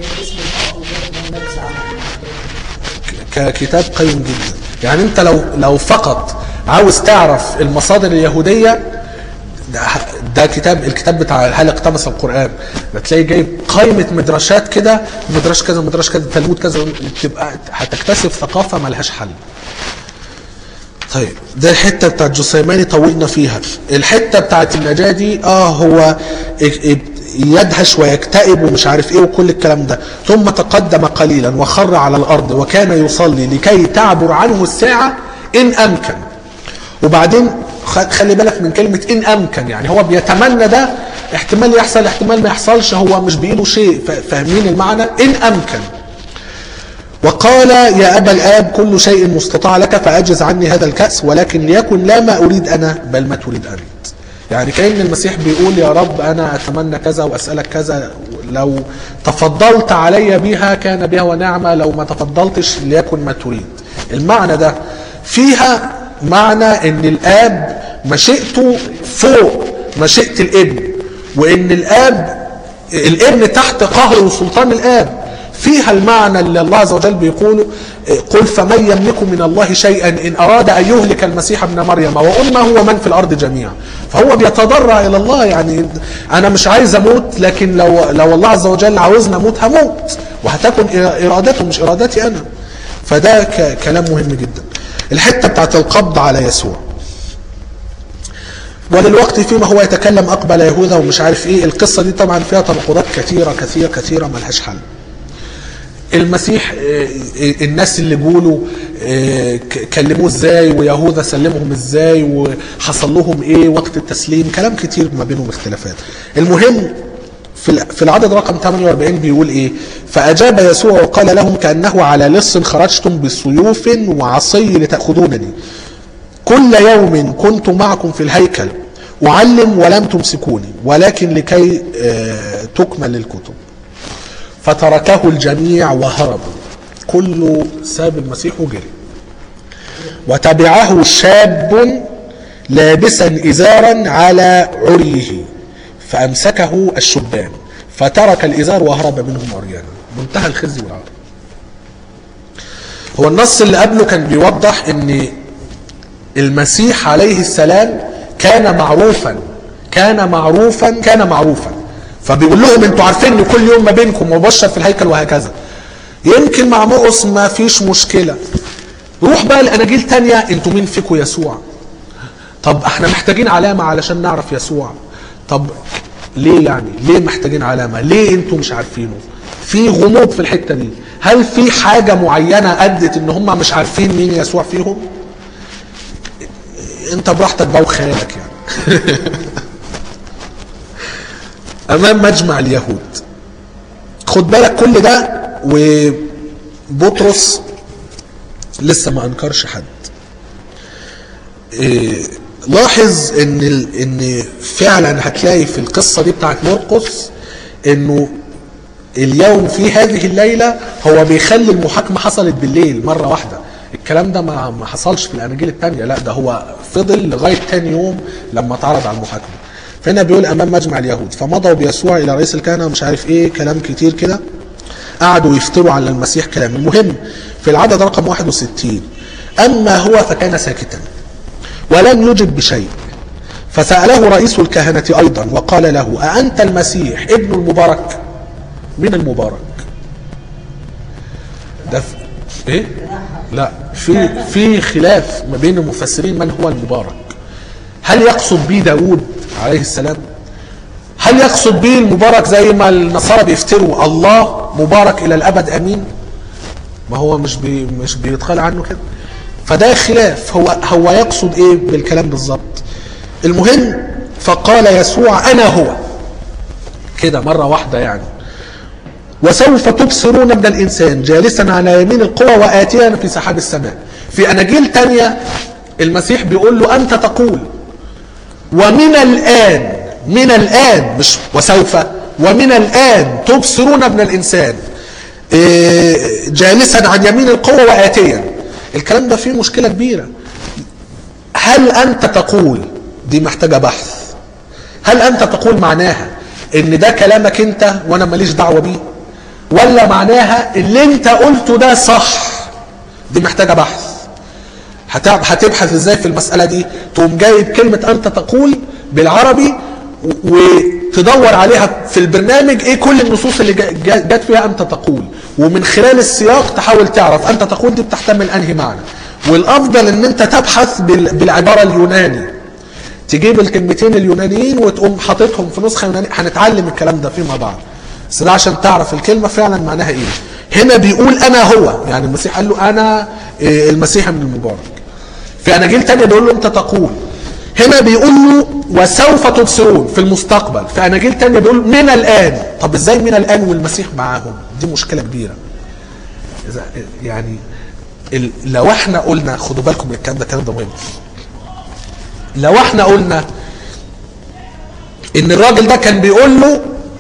ككتاب قيم جدا يعني انت لو لو فقط عاوز تعرف المصادر اليهوديه ده, ده كتاب الكتاب بتاع هل اقتبس القران بتلاقي جايب قائمه مدرشات كده مدرش كذا مدرش كذا تلمود كذا تبقى هتكتسب ثقافه ملهاش حل طيب ده الحته بتاعت جسيماني طولنا فيها الحته بتاعت النجاه دي اه هو ا- ا- يدهش ويكتئب ومش عارف ايه وكل الكلام ده ثم تقدم قليلا وخر على الارض وكان يصلي لكي تعبر عنه الساعه ان امكن وبعدين خ- خلي بالك من كلمه ان امكن يعني هو بيتمنى ده احتمال يحصل احتمال ما يحصلش هو مش بايده شيء ف- فاهمين المعنى ان امكن وقال يا أبا الآب كل شيء مستطاع لك فأجز عني هذا الكأس ولكن ليكن لا ما أريد أنا بل ما تريد أنت يعني كأن المسيح بيقول يا رب أنا أتمنى كذا وأسألك كذا لو تفضلت علي بها كان بها ونعمة لو ما تفضلتش ليكن ما تريد المعنى ده فيها معنى ان الآب مشيئته فوق مشيئة الابن وان الآب الابن تحت قهر وسلطان الآب فيها المعنى اللي الله عز وجل بيقوله قل فمن يملك من الله شيئا ان اراد ان يهلك المسيح ابن مريم وامه ومن في الارض جميعا فهو بيتضرع الى الله يعني انا مش عايز اموت لكن لو لو الله عز وجل عاوزني اموت هموت وهتكن ارادته مش ارادتي انا فده ك- كلام مهم جدا الحته بتاعت القبض على يسوع ودلوقتي فيما هو يتكلم اقبل يهوذا ومش عارف ايه القصه دي طبعا فيها تناقضات كثيره كثيره كثيره ملهاش حل المسيح آه، آه، الناس اللي جوله آه، ك- كلموه ازاي ويهوذا سلمهم ازاي وحصل لهم ايه وقت التسليم كلام كتير ما بينهم اختلافات المهم في ال- في العدد رقم 48 بيقول ايه فاجاب يسوع وقال لهم كانه على لص خرجتم بسيوف وعصي لتاخذونني كل يوم كنت معكم في الهيكل أعلم ولم تمسكوني ولكن لكي آه، تكمل الكتب فتركه الجميع وهربوا كله ساب المسيح وجري وتبعه شاب لابسا إزارا على عريه فأمسكه الشبان فترك الازار وهرب منهم عريانا منتهى الخزي والعار هو النص اللي قبله كان بيوضح ان المسيح عليه السلام كان معروفا كان معروفا كان معروفا فبيقول لهم انتوا عارفين ان كل يوم ما بينكم مبشر في الهيكل وهكذا يمكن مع مرقس ما فيش مشكله روح بقى الاناجيل تانية انتوا مين فيكم يسوع طب احنا محتاجين علامه علشان نعرف يسوع طب ليه يعني ليه محتاجين علامه ليه انتوا مش عارفينه في غموض في الحته دي هل في حاجه معينه ادت ان هم مش عارفين مين يسوع فيهم انت براحتك بقى وخيالك يعني امام مجمع اليهود خد بالك كل ده وبطرس لسه ما انكرش حد إيه، لاحظ ان ال- ان فعلا هتلاقي في القصه دي بتاعت مرقس انه اليوم في هذه الليله هو بيخلي المحاكمه حصلت بالليل مره واحده الكلام ده ما ما حصلش في الاناجيل الثانيه لا ده هو فضل لغايه تاني يوم لما اتعرض على المحاكمه فهنا بيقول امام مجمع اليهود فمضوا بيسوع الى رئيس الكهنه ومش عارف ايه كلام كتير كده قعدوا يفتروا على المسيح كلام المهم في العدد رقم 61 اما هو فكان ساكتا ولم يجب بشيء فسأله رئيس الكهنة أيضا وقال له أأنت المسيح ابن المبارك من المبارك ده في ايه لا في في خلاف ما بين المفسرين من هو المبارك هل يقصد به داود عليه السلام هل يقصد به المبارك زي ما النصارى بيفتروا الله مبارك الى الابد امين ما هو مش بي مش بيتقال عنه كده فده خلاف هو هو يقصد ايه بالكلام بالظبط المهم فقال يسوع انا هو كده مره واحده يعني وسوف تبصرون ابن الانسان جالسا على يمين القوى واتيا في سحاب السماء في اناجيل تانية المسيح بيقول له انت تقول ومن الان من الان مش وسوف ومن الان تبصرون ابن الانسان إيه، جالسا عن يمين القوة وآتيا الكلام ده فيه مشكلة كبيرة هل أنت تقول دي محتاجة بحث هل أنت تقول معناها إن ده كلامك أنت وأنا ماليش دعوة بيه ولا معناها اللي أنت قلته ده صح دي محتاجة بحث هتع- هتبحث ازاي في المسألة دي تقوم جايب كلمة أنت تقول بالعربي و- وتدور عليها في البرنامج ايه كل النصوص اللي جا- جا- جت فيها أنت تقول ومن خلال السياق تحاول تعرف أنت تقول دي بتحتمل أنهي معنى والأفضل إن أنت تبحث بال- بالعبارة اليوناني تجيب الكلمتين اليونانيين وتقوم حاططهم في نسخة يونانية هنتعلم الكلام ده فيما بعد بس ده عشان تعرف الكلمة فعلا معناها ايه هنا بيقول انا هو يعني المسيح قال له انا إيه، المسيح من المبارك في اناجيل تانية بيقول له انت تقول هنا بيقول له وسوف تبصرون في المستقبل في اناجيل تانية بيقول من الان طب ازاي من الان والمسيح معاهم دي مشكلة كبيرة إذا- يعني ال- لو احنا قلنا خدوا بالكم من الكلام ده الكلام ده مهم لو احنا قلنا ان الراجل ده كان بيقول له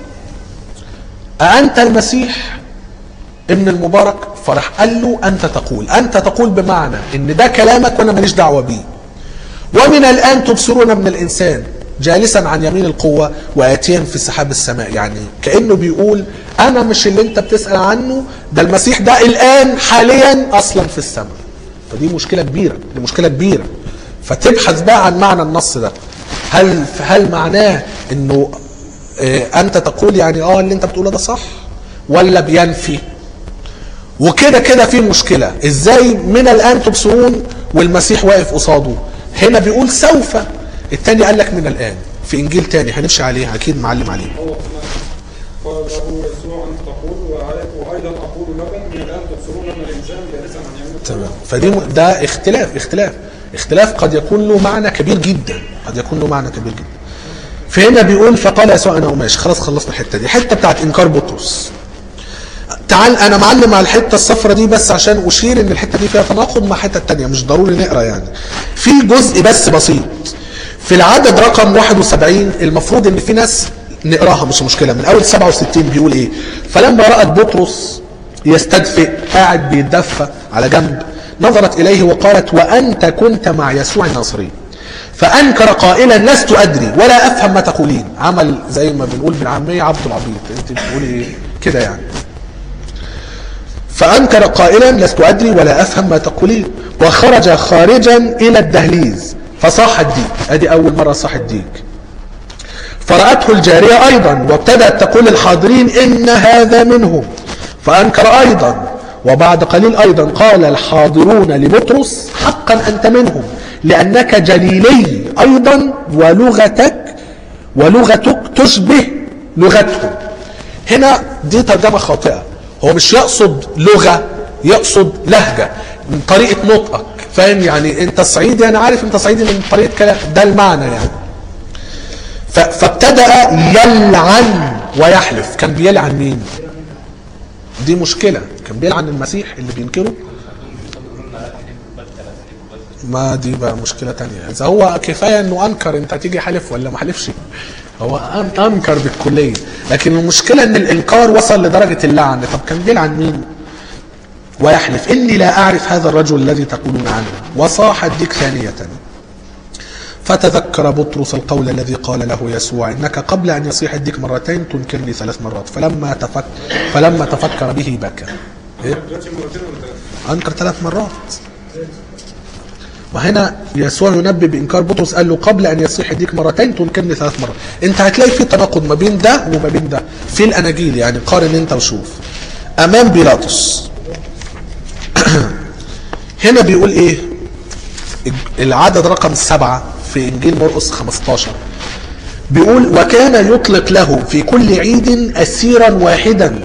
أأنت المسيح ابن المبارك فراح قال له أنت تقول أنت تقول بمعنى إن ده كلامك وأنا ماليش دعوة بيه ومن الآن تبصرون ابن الإنسان جالسا عن يمين القوة وآتيا في سحاب السماء يعني كأنه بيقول أنا مش اللي أنت بتسأل عنه ده المسيح ده الآن حاليا أصلا في السماء فدي مشكلة كبيرة دي مشكلة كبيرة فتبحث بقى عن معنى النص ده هل هل معناه انه آه، انت تقول يعني اه اللي انت بتقوله ده صح ولا بينفي وكده كده في مشكلة ازاي من الان تبصرون والمسيح واقف قصاده هنا بيقول سوف التاني قال لك من الان في انجيل تاني هنمشي عليه اكيد معلم عليه هو قال له يسوع ان تقول وعليك وايضا اقول لكم من الان تبصرون ان الانسان جالسا عن يمين تمام فدي م- ده اختلاف اختلاف اختلاف قد يكون له معنى كبير جدا قد يكون له معنى كبير جدا فهنا بيقول فقال يسوع انا قماش خلاص خلصنا الحته دي حته بتاعت انكار بطرس تعال انا معلم على الحته الصفرة دي بس عشان اشير ان الحته دي فيها تناقض مع حته تانية مش ضروري نقرا يعني في جزء بس بسيط في العدد رقم 71 المفروض ان في ناس نقراها مش مشكله من اول 67 بيقول ايه فلما رات بطرس يستدفئ قاعد بيتدفى على جنب نظرت اليه وقالت وانت كنت مع يسوع الناصري فانكر قائلا لست ادري ولا افهم ما تقولين عمل زي ما بنقول بالعاميه عبد العبيط انت بتقولي ايه كده يعني فأنكر قائلا لست أدري ولا أفهم ما تقولين وخرج خارجا إلى الدهليز فصاح الديك أدي أول مرة صاح الديك فرأته الجارية أيضا وابتدأت تقول للحاضرين إن هذا منهم فأنكر أيضا وبعد قليل أيضا قال الحاضرون لبطرس حقا أنت منهم لأنك جليلي أيضا ولغتك ولغتك تشبه لغتهم هنا دي ترجمة خاطئة هو مش يقصد لغة يقصد لهجة من طريقة نطقك فاهم يعني انت صعيدي انا عارف انت صعيدي من طريقة كلام ده المعنى يعني ف- فابتدأ يلعن ويحلف كان بيلعن مين دي مشكلة كان بيلعن المسيح اللي بينكره ما دي بقى مشكلة تانية إذا هو كفاية إنه أنكر أنت هتيجي حلف ولا ما حلفش هو أن- أنكر بالكلية لكن المشكلة إن الإنكار وصل لدرجة اللعن طب كان بيلعن مين؟ ويحلف إني لا أعرف هذا الرجل الذي تقولون عنه وصاح الديك ثانية فتذكر بطرس القول الذي قال له يسوع انك قبل ان يصيح الديك مرتين تنكرني ثلاث مرات فلما تفكر فلما تفكر به بكى إيه؟ دلوقتي مرتين ولا ثلاثة؟ انكر ثلاث مرات وهنا يسوع ينبه بانكار بطرس قال له قبل ان يصيح الديك مرتين تنكرني ثلاث مرات انت هتلاقي في تناقض ما بين ده وما بين ده في الاناجيل يعني قارن انت وشوف امام بيلاطس هنا بيقول ايه العدد رقم سبعة في انجيل مرقس 15 بيقول وكان يطلق له في كل عيد اسيرا واحدا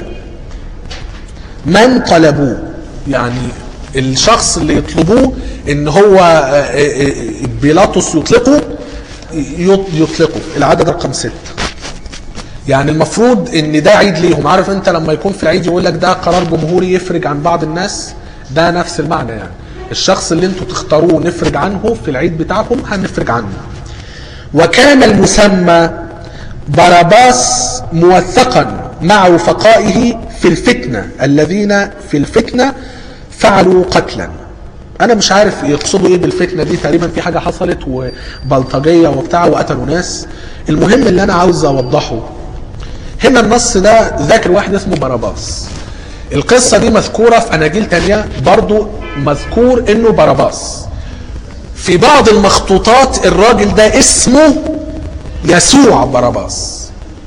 من طلبوه يعني الشخص اللي يطلبوه ان هو آه، آه، آه، بيلاطس يطلقه يط- يطلقه العدد رقم ستة يعني المفروض ان ده عيد ليهم عارف انت لما يكون في العيد يقول لك ده قرار جمهوري يفرج عن بعض الناس ده نفس المعنى يعني الشخص اللي انتوا تختاروه نفرج عنه في العيد بتاعكم هنفرج عنه وكان المسمى باراباس موثقا مع وفقائه في الفتنة الذين في الفتنة فعلوا قتلا انا مش عارف يقصدوا ايه بالفتنة دي تقريبا في حاجة حصلت وبلطجية وبتاع وقتلوا ناس المهم اللي انا عاوز اوضحه هنا النص ده ذاكر واحد اسمه باراباس القصة دي مذكورة في اناجيل تانية برضو مذكور انه باراباس في بعض المخطوطات الراجل ده اسمه يسوع باراباس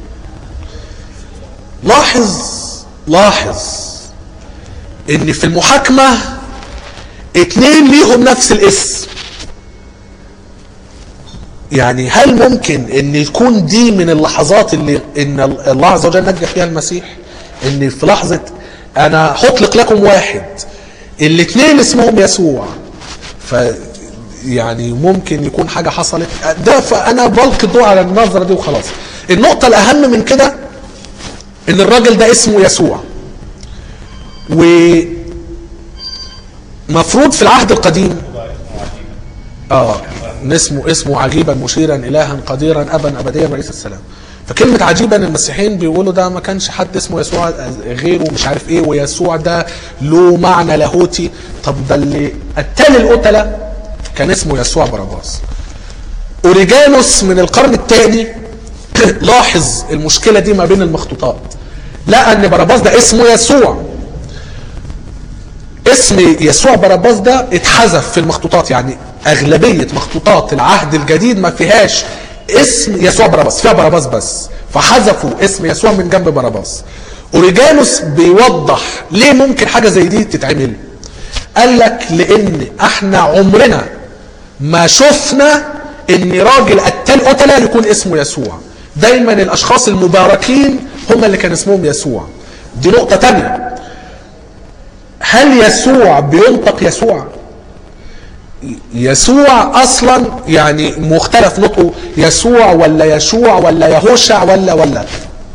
لاحظ لاحظ ان في المحاكمة اتنين ليهم نفس الاسم يعني هل ممكن ان يكون دي من اللحظات اللي ان الله عز وجل نجى فيها المسيح ان في لحظة انا هطلق لكم واحد الاتنين اسمهم يسوع ف يعني ممكن يكون حاجة حصلت ده فانا بلقي الضوء على النظرة دي وخلاص النقطة الاهم من كده ان الراجل ده اسمه يسوع ومفروض في العهد القديم اه اسمه اسمه عجيبا مشيرا الها قديرا ابا ابديا رئيس السلام فكلمة عجيبا المسيحيين بيقولوا ده ما كانش حد اسمه يسوع غيره مش عارف ايه ويسوع ده له معنى لاهوتي طب ده اللي قتل القتلة كان اسمه يسوع باراباس اوريجانوس من القرن الثاني لاحظ المشكلة دي ما بين المخطوطات لقى ان باراباس ده اسمه يسوع اسم يسوع باراباس ده اتحذف في المخطوطات يعني اغلبيه مخطوطات العهد الجديد ما فيهاش اسم يسوع باراباس فيها باراباس بس فحذفوا اسم يسوع من جنب باراباس اوريجانوس بيوضح ليه ممكن حاجه زي دي تتعمل قال لك لان احنا عمرنا ما شفنا ان راجل قتال قتله يكون اسمه يسوع دايما الاشخاص المباركين هم اللي كان اسمهم يسوع دي نقطه تانية هل يسوع بينطق يسوع يسوع اصلا يعني مختلف نطقه يسوع ولا يشوع ولا يهوشع ولا ولا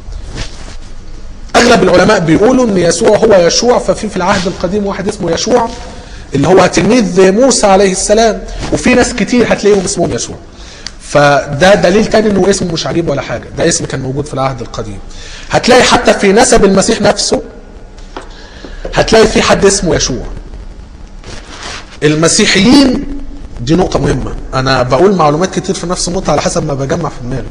اغلب العلماء بيقولوا ان يسوع هو يشوع ففي في العهد القديم واحد اسمه يشوع اللي هو تلميذ موسى عليه السلام وفي ناس كتير هتلاقيهم اسمهم يشوع فده دليل تاني انه اسمه مش عجيب ولا حاجه ده اسم كان موجود في العهد القديم هتلاقي حتى في نسب المسيح نفسه هتلاقي في حد اسمه يشوع المسيحيين دي نقطة مهمة أنا بقول معلومات كتير في نفس النقطة على حسب ما بجمع في دماغي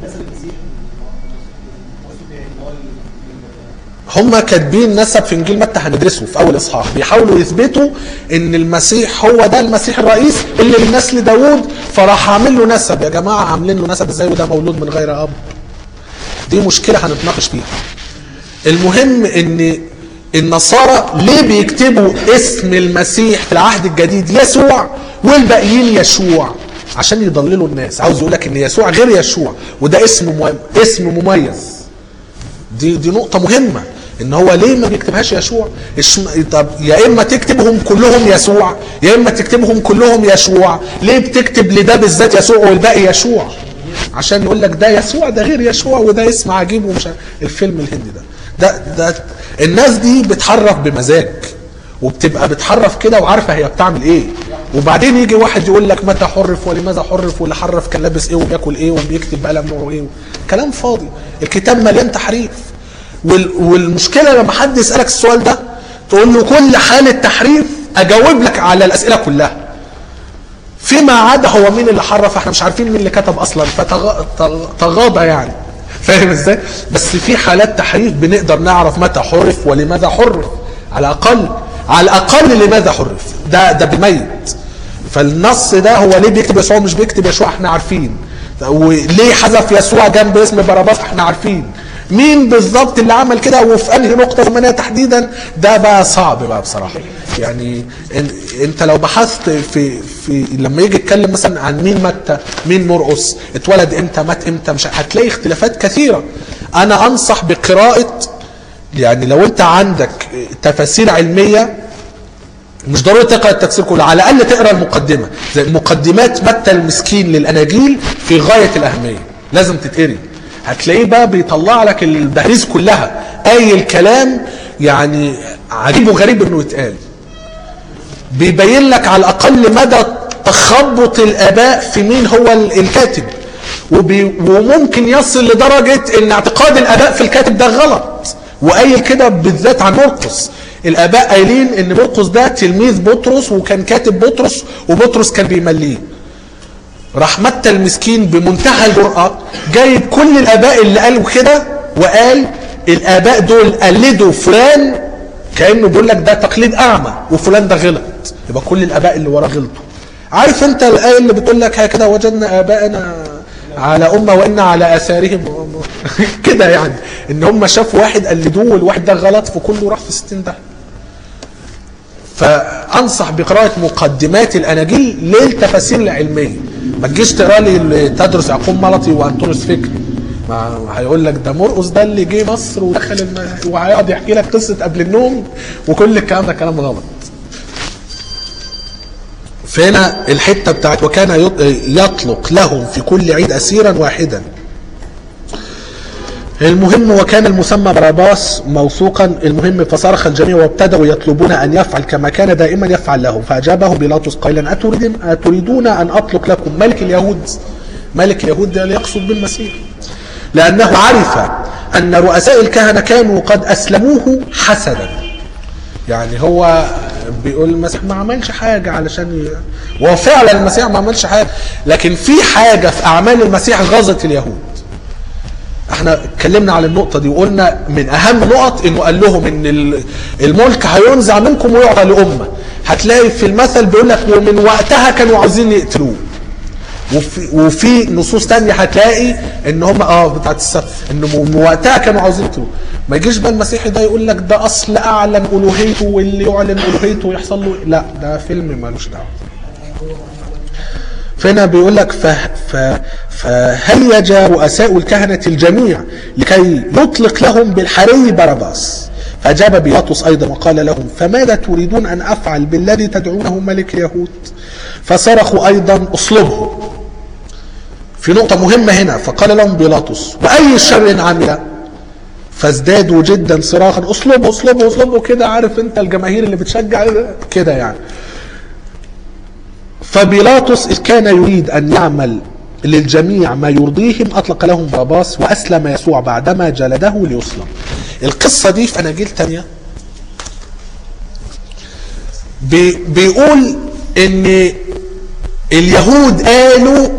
هم كاتبين نسب في انجيل متى هندرسه في اول اصحاح بيحاولوا يثبتوا ان المسيح هو ده المسيح الرئيس اللي من نسل داوود فراح عامل له نسب يا جماعه عاملين له نسب ازاي وده مولود من غير اب دي مشكله هنتناقش فيها المهم ان النصارى ليه بيكتبوا اسم المسيح في العهد الجديد يسوع والباقيين يشوع عشان يضللوا الناس عاوز يقول لك ان يسوع غير يشوع وده اسم مهم اسم مميز دي دي نقطة مهمة ان هو ليه ما بيكتبهاش يشوع؟ إش- طب يا اما تكتبهم كلهم يسوع يا اما تكتبهم كلهم يشوع، ليه بتكتب لده بالذات يسوع والباقي يشوع؟ عشان يقول لك ده يسوع ده غير يشوع وده اسم عجيب ومش عارف- الفيلم الهندي ده ده ده الناس دي بتحرف بمزاج وبتبقى بتحرف كده وعارفه هي بتعمل ايه وبعدين يجي واحد يقول لك متى حرف ولماذا حرف واللي حرف كان لابس ايه وبياكل ايه وبيكتب بقلم نوعه ايه كلام فاضي الكتاب مليان تحريف وال- والمشكله لما حد يسالك السؤال ده تقول له كل حاله تحريف اجاوب لك على الاسئله كلها فيما عدا هو مين اللي حرف احنا مش عارفين مين اللي كتب اصلا فتغاضى يعني فاهم ازاي بس في حالات تحريف بنقدر نعرف متى حرف ولماذا حرف على الاقل على الاقل لماذا حرف ده ده بميت فالنص ده هو ليه بيكتب يسوع مش بيكتب يسوع احنا عارفين وليه حذف يسوع جنب اسم باراباس احنا عارفين مين بالظبط اللي عمل كده وفي انهي نقطه زمنيه تحديدا ده بقى صعب بقى بصراحه يعني إن- انت لو بحثت في في لما يجي يتكلم مثلا عن مين متى مين مرقس اتولد امتى مات امتى مش هتلاقي اختلافات كثيره انا انصح بقراءه يعني لو انت عندك تفاسير علميه مش ضروري تقرا التفسير كله على الاقل تقرا المقدمه زي مقدمات متى المسكين للاناجيل في غايه الاهميه لازم تتقري هتلاقيه بقى بيطلع لك الدهريز كلها اي الكلام يعني عجيب وغريب انه يتقال بيبين لك على الاقل مدى تخبط الاباء في مين هو ال- الكاتب وبي وممكن يصل لدرجه ان اعتقاد الاباء في الكاتب ده غلط وقايل كده بالذات عن مرقس الاباء قايلين ان مرقس ده تلميذ بطرس وكان كاتب بطرس وبطرس كان بيمليه راح متى المسكين بمنتهى الجرأة جايب كل الآباء اللي قالوا كده وقال الآباء دول قلدوا فلان كأنه بيقول لك ده تقليد أعمى وفلان ده غلط يبقى كل الآباء اللي وراه غلطوا عارف أنت الآية اللي بتقول لك هكذا وجدنا آباءنا على أمة وإن على آثارهم كده يعني إن هم شافوا واحد قلدوه والواحد ده غلط فكله راح في 60 ده فانصح بقراءه مقدمات الاناجيل للتفاسير العلميه ما تجيش تقرا لي تدرس يعقوب ملطي وانطونيوس فكري ما هيقول لك ده مرقس ده اللي جه مصر ودخل الم... وهيقعد يحكي لك قصه قبل النوم وكل الكلام ده كلام غلط فهنا الحته بتاعت وكان يط- يطلق لهم في كل عيد اسيرا واحدا المهم وكان المسمى باراباس موثوقا المهم فصرخ الجميع وابتدأوا يطلبون أن يفعل كما كان دائما يفعل لهم فأجابه بيلاطس قائلا أتريدون, أتريدون أن أطلق لكم ملك اليهود ملك اليهود ده اللي يقصد بالمسيح لأنه عرف أن رؤساء الكهنة كانوا قد أسلموه حسدا يعني هو بيقول المسيح ما عملش حاجة علشان ي... وهو فعلا المسيح ما عملش حاجة لكن في حاجة في أعمال المسيح غزت اليهود احنا اتكلمنا على النقطة دي وقلنا من اهم نقط انه قال لهم ان ال- الملك هينزع منكم ويعطى لأمة هتلاقي في المثل بيقول لك ومن وقتها كانوا عاوزين يقتلوه وفي, وفي نصوص تانية هتلاقي ان هم اه بتاعت السبت ان من وقتها كانوا عاوزين يقتلوه ما يجيش بقى المسيحي ده يقول لك ده اصل اعلن الوهيته واللي يعلن الوهيته يحصل له لا ده فيلم مالوش دعوه فهنا بيقول لك ف... ف... فهيج رؤساء الكهنة الجميع لكي يطلق لهم بالحري باراباس فأجاب بيلاطس أيضا وقال لهم فماذا تريدون أن أفعل بالذي تدعونه ملك اليهود فصرخوا أيضا اصلبه في نقطة مهمة هنا فقال لهم بيلاطس وأي شر عمل فازدادوا جدا صراخا اصلبه اصلبه اصلبه كده عارف انت الجماهير اللي بتشجع كده يعني فبيلاطس إذ كان يريد أن يعمل للجميع ما يرضيهم أطلق لهم باباس وأسلم يسوع بعدما جلده ليسلم القصة دي في أناجيل تانية بي بيقول إن اليهود قالوا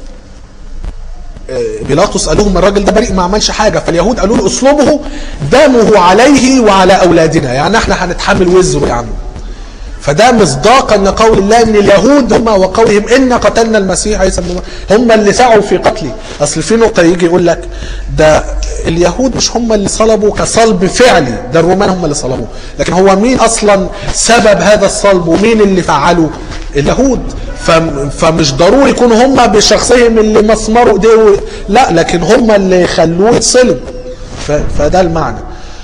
آه، بيلاطس قال لهم الراجل ده بريء ما عملش حاجه فاليهود قالوا له اصلبه دمه عليه وعلى اولادنا يعني احنا هنتحمل وزره يا عم فده مصداقا لقول الله ان اليهود هم وقولهم ان قتلنا المسيح عيسى ابن مريم هم اللي سعوا في قتله اصل في نقطه يجي يقول لك ده اليهود مش هم اللي صلبوا كصلب فعلي ده الرومان هم اللي صلبوه لكن هو مين اصلا سبب هذا الصلب ومين اللي فعله اليهود فم- فمش ضروري يكونوا هم بشخصهم اللي مسمروا ايديه لا لكن هم اللي خلوه يتصلب ف- فده المعنى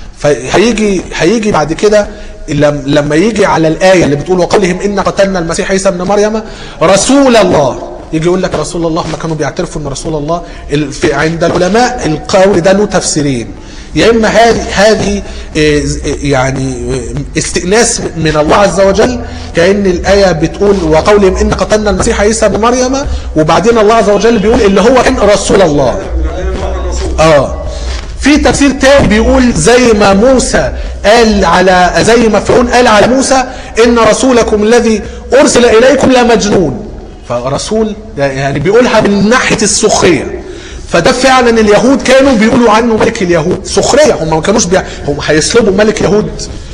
فهيجي هيجي بعد كده لم- لما يجي على الآية اللي بتقول وقولهم إن قتلنا المسيح عيسى ابن مريم رسول الله يجي يقول لك رسول الله ما كانوا بيعترفوا ان رسول الله ال- في عند العلماء القول ده له تفسيرين يا اما هذه هذه إيه، ز- إيه، يعني إيه، استئناس من الله عز وجل كان الايه بتقول وقولهم ان قتلنا المسيح عيسى ابن مريم وبعدين الله عز وجل بيقول اللي هو كان رسول الله لأن هو الرسول اه في تفسير تاني بيقول زي ما موسى قال على زي ما فرعون قال على موسى ان رسولكم الذي ارسل اليكم لمجنون فرسول يعني بيقولها من ناحيه السخريه فده فعلا اليهود كانوا بيقولوا عنه ملك اليهود سخريه هم ما كانوش بيع... هم هيسلبوا ملك يهود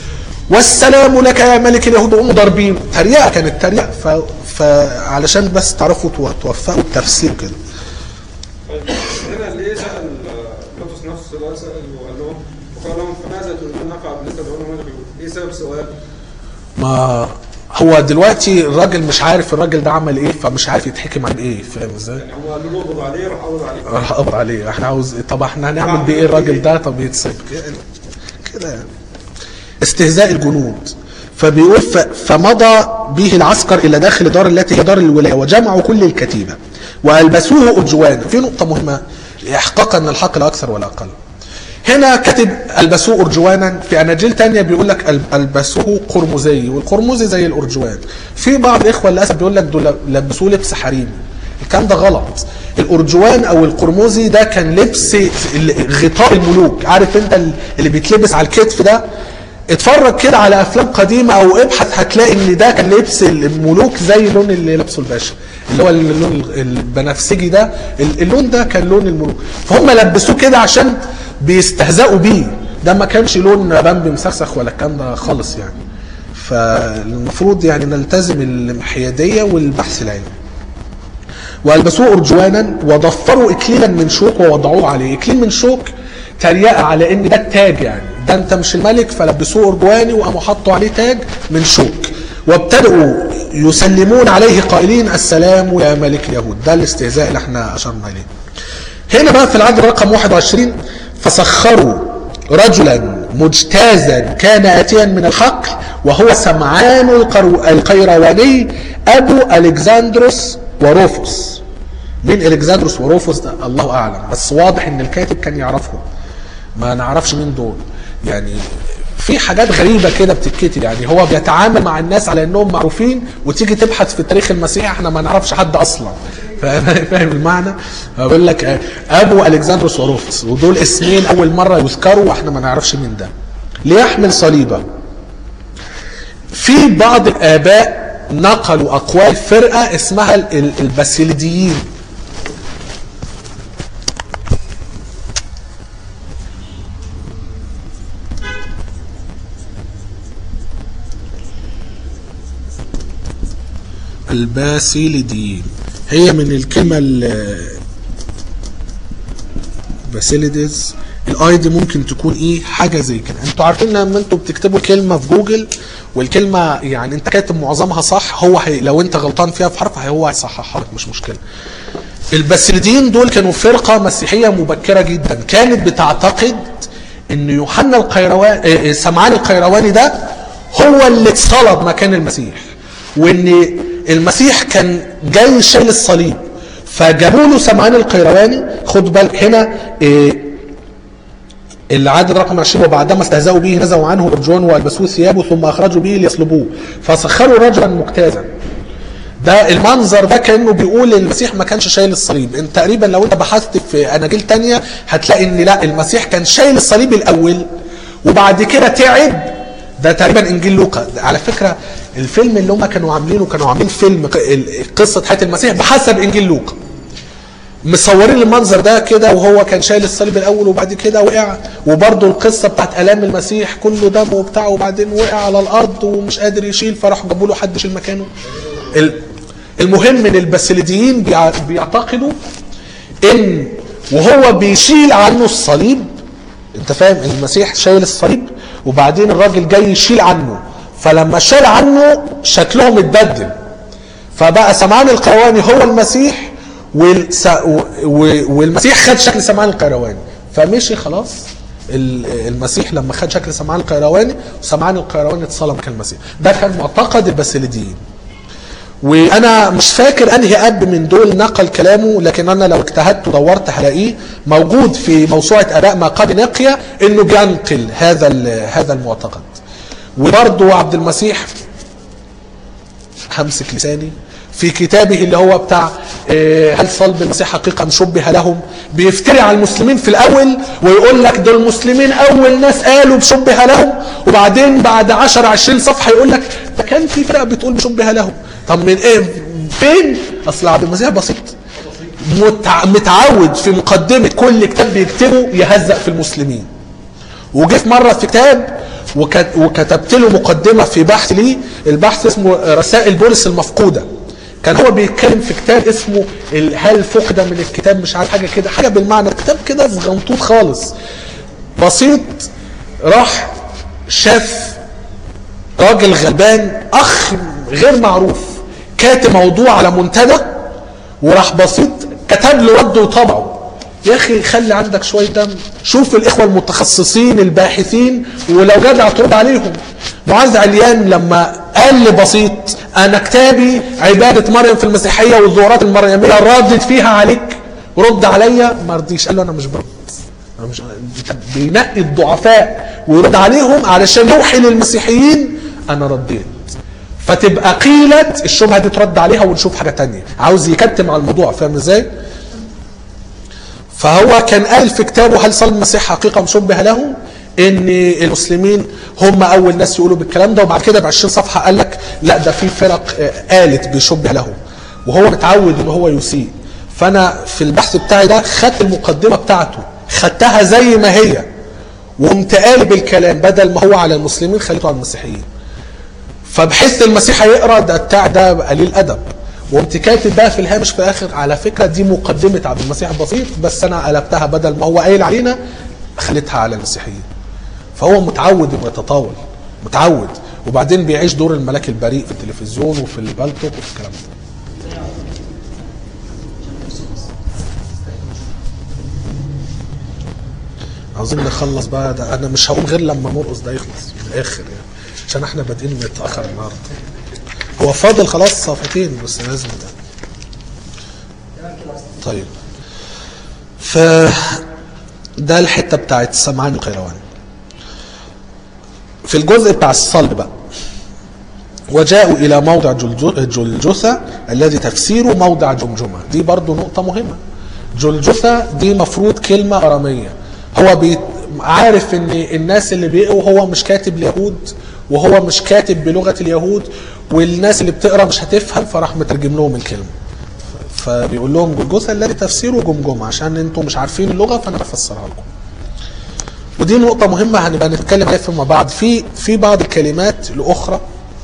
والسلام لك يا ملك اليهود وهم ضاربين تريقه كانت تريقه ف... فعلشان بس تعرفوا تو- توفقوا التفسير كده طيب هنا ليه سأل بطرس نفسه ده سأل وقال لهم وقال لهم فماذا تريدون نفعل بالنسبة لهم ماذا بيقول؟ ايه سبب السؤال؟ ما هو دلوقتي الراجل مش عارف الراجل ده عمل ايه فمش عارف يتحكم عن ايه فاهم ازاي؟ يعني هو قالوا له اقبض عليه راح قبض عليه راح اقبض عليه احنا عاوز طب احنا هنعمل بيه ايه الراجل ده طب يتساب كده كده يعني استهزاء الجنود فبيقول ف- فمضى به العسكر الى داخل دار التي هي دار الولايه وجمعوا كل الكتيبه والبسوه ارجوانا في نقطه مهمه احقاقا ان الحق لا اكثر ولا اقل هنا كاتب البسوه ارجوانا في اناجيل تانية بيقول لك ال- البسوه قرمزي والقرمزي زي الارجوان في بعض الاخوه للاسف بيقول لك دول لبسوه لبس حريمي الكلام ده غلط الارجوان او القرمزي ده كان لبس ال- غطاء الملوك عارف انت ال- اللي بيتلبس على الكتف ده اتفرج كده على افلام قديمه او ابحث هتلاقي ان ده كان لبس الملوك زي اللون اللي لابسه الباشا اللي هو اللون البنفسجي ده ال- اللون ده كان لون الملوك فهم لبسوه كده عشان بيستهزئوا بيه ده ما كانش لون بامبي مسخسخ ولا الكلام ده خالص يعني فالمفروض يعني نلتزم الحياديه والبحث العلمي والبسوه ارجوانا وضفروا اكليلا من شوك ووضعوه عليه اكليل من شوك تريقه على ان ده التاج يعني ده انت مش الملك فلبسوه ارجواني وقاموا حطوا عليه تاج من شوك وابتدأوا يسلمون عليه قائلين السلام يا ملك اليهود ده الاستهزاء اللي احنا اشرنا اليه هنا بقى في العدد رقم 21 فسخروا رجلا مجتازا كان اتيا من الحقل وهو سمعان القرو- القيرواني ابو الكسندروس وروفوس مين الكسندروس وروفوس ده الله اعلم بس واضح ان الكاتب كان يعرفهم ما نعرفش مين دول يعني في حاجات غريبه كده بتتكتب يعني هو بيتعامل مع الناس على انهم معروفين وتيجي تبحث في تاريخ المسيح احنا ما نعرفش حد اصلا فاهم فاهم المعنى؟ بقول لك آه، ابو الكسندروس وروفوس ودول اسمين اول مره يذكروا واحنا ما نعرفش مين ده ليحمل صليبه في بعض الاباء نقلوا اقوال فرقه اسمها ال- ال- الباسيليديين الباسيليديين هي من الكلمة ال- باسيليديز الاي دي ممكن تكون ايه حاجه زي كده انتوا عارفين لما انتوا بتكتبوا كلمه في جوجل والكلمه يعني انت كاتب معظمها صح هو هي لو انت غلطان فيها في حرف هو هيصححها لك مش مشكله الباسيليديين دول كانوا فرقه مسيحيه مبكره جدا كانت بتعتقد ان يوحنا القيرواني سمعان القيرواني ده هو اللي اتصلب مكان المسيح وان المسيح كان جاي شايل الصليب فجابوا له سمعان القيرواني خد بالك هنا إيه العدد رقم 20 وبعدما استهزأوا به نزعوا عنه الرجوان والبسوه ثيابه ثم اخرجوا به ليصلبوه فسخروا رجلا مجتازا ده المنظر ده كانه بيقول المسيح ما كانش شايل الصليب انت تقريبا لو انت بحثت في اناجيل تانية هتلاقي ان لا المسيح كان شايل الصليب الاول وبعد كده تعب ده تقريبا انجيل لوقا ده على فكره الفيلم اللي هم كانوا عاملينه كانوا عاملين فيلم ق- ال- قصه حياه المسيح بحسب انجيل لوقا مصورين المنظر ده كده وهو كان شايل الصليب الاول وبعد كده وقع وبرضه القصه بتاعت الام المسيح كله دم وبتاع وبعدين وقع على الارض ومش قادر يشيل فراحوا جابوا له حد يشيل مكانه ال- المهم ان البسيليديين بيع- بيعتقدوا ان وهو بيشيل عنه الصليب انت فاهم المسيح شايل الصليب وبعدين الراجل جاي يشيل عنه فلما شال عنه شكلهم اتبدل فبقى سمعان القيرواني هو المسيح والس... و... و... والمسيح خد شكل سمعان القيرواني فمشي خلاص ال- المسيح لما خد شكل سمعان القيرواني وسمعان القيرواني اتصلم كالمسيح ده كان معتقد البسيليديين وانا مش فاكر انهي اب من دول نقل كلامه لكن انا لو اجتهدت ودورت هلاقيه موجود في موسوعه اباء ما قبل نقيه انه بينقل هذا ال- هذا المعتقد وبرضه عبد المسيح همسك لساني في كتابه اللي هو بتاع آه، هل صلب المسيح حقيقة مشبه لهم بيفتري على المسلمين في الأول ويقول لك دول المسلمين أول ناس قالوا مشبه لهم وبعدين بعد 10 20 صفحة يقول لك ده كان في فرقة بتقول مشبه لهم طب من إيه فين؟ أصل عبد المسيح بسيط متع... متعود في مقدمة كل كتاب بيكتبه يهزأ في المسلمين وجه في مره في كتاب وكت- وكتبت له مقدمه في بحث لي البحث اسمه رسائل بولس المفقوده كان هو بيتكلم في كتاب اسمه ال- هل فقد من الكتاب مش عارف حاجه كده حاجه بالمعنى كتاب كده صغنطوط خالص بسيط راح شاف راجل غلبان اخ غير معروف كاتب موضوع على منتدى وراح بسيط كتب له رد وطبعه يا اخي خلي عندك شويه دم شوف الاخوه المتخصصين الباحثين ولو جدع ترد عليهم معاذ عليان لما قال لبسيط انا كتابي عباده مريم في المسيحيه والظهورات المريميه ردت فيها عليك رد عليا ما رضيش قال له انا مش برد أنا مش بينقي الضعفاء ويرد عليهم علشان يوحي للمسيحيين انا رديت فتبقى قيلت الشبهه دي ترد عليها ونشوف حاجه تانية عاوز يكتم على الموضوع فاهم ازاي فهو كان قال في كتابه هل صلب المسيح حقيقه مشبه له ان المسلمين هم اول ناس يقولوا بالكلام ده وبعد كده ب 20 صفحه قال لك لا ده في فرق آه، قالت بيشبه له وهو متعود ان هو يسيء فانا في البحث بتاعي ده خدت المقدمه بتاعته خدتها زي ما هي وقمت قالب الكلام بدل ما هو على المسلمين خليته على المسيحيين فبحس المسيح هيقرا ده بتاع ده قليل ادب وقمت كاتب بقى في الهامش في الاخر على فكره دي مقدمه عبد المسيح البسيط بس انا قلبتها بدل ما هو قايل علينا خليتها على المسيحيين فهو متعود انه يتطاول متعود وبعدين بيعيش دور الملاك البريء في التلفزيون وفي البلتوك وفي الكلام ده عاوزين نخلص بقى ده انا مش هقوم غير لما مرقص ده يخلص من الاخر يعني عشان احنا بادئين متاخر النهارده هو فاضل خلاص صفحتين بس لازم ده طيب ف ده الحته بتاعت سمعان القيروان في الجزء بتاع الصلب بقى وجاءوا الى موضع جلجو- جلجثة الذي تفسيره موضع جمجمة دي برضو نقطة مهمة جلجثة دي مفروض كلمة ارامية هو بي عارف ان الناس اللي بيقروا هو مش كاتب اليهود وهو مش كاتب بلغة اليهود والناس اللي بتقرا مش هتفهم فراح مترجم لهم الكلمة فبيقول لهم جلجثة الذي تفسيره جمجمة عشان انتم مش عارفين اللغة فانا بفسرها لكم ودي نقطة مهمة هنبقى نتكلم عليها فيما بعد في في بعض الكلمات الأخرى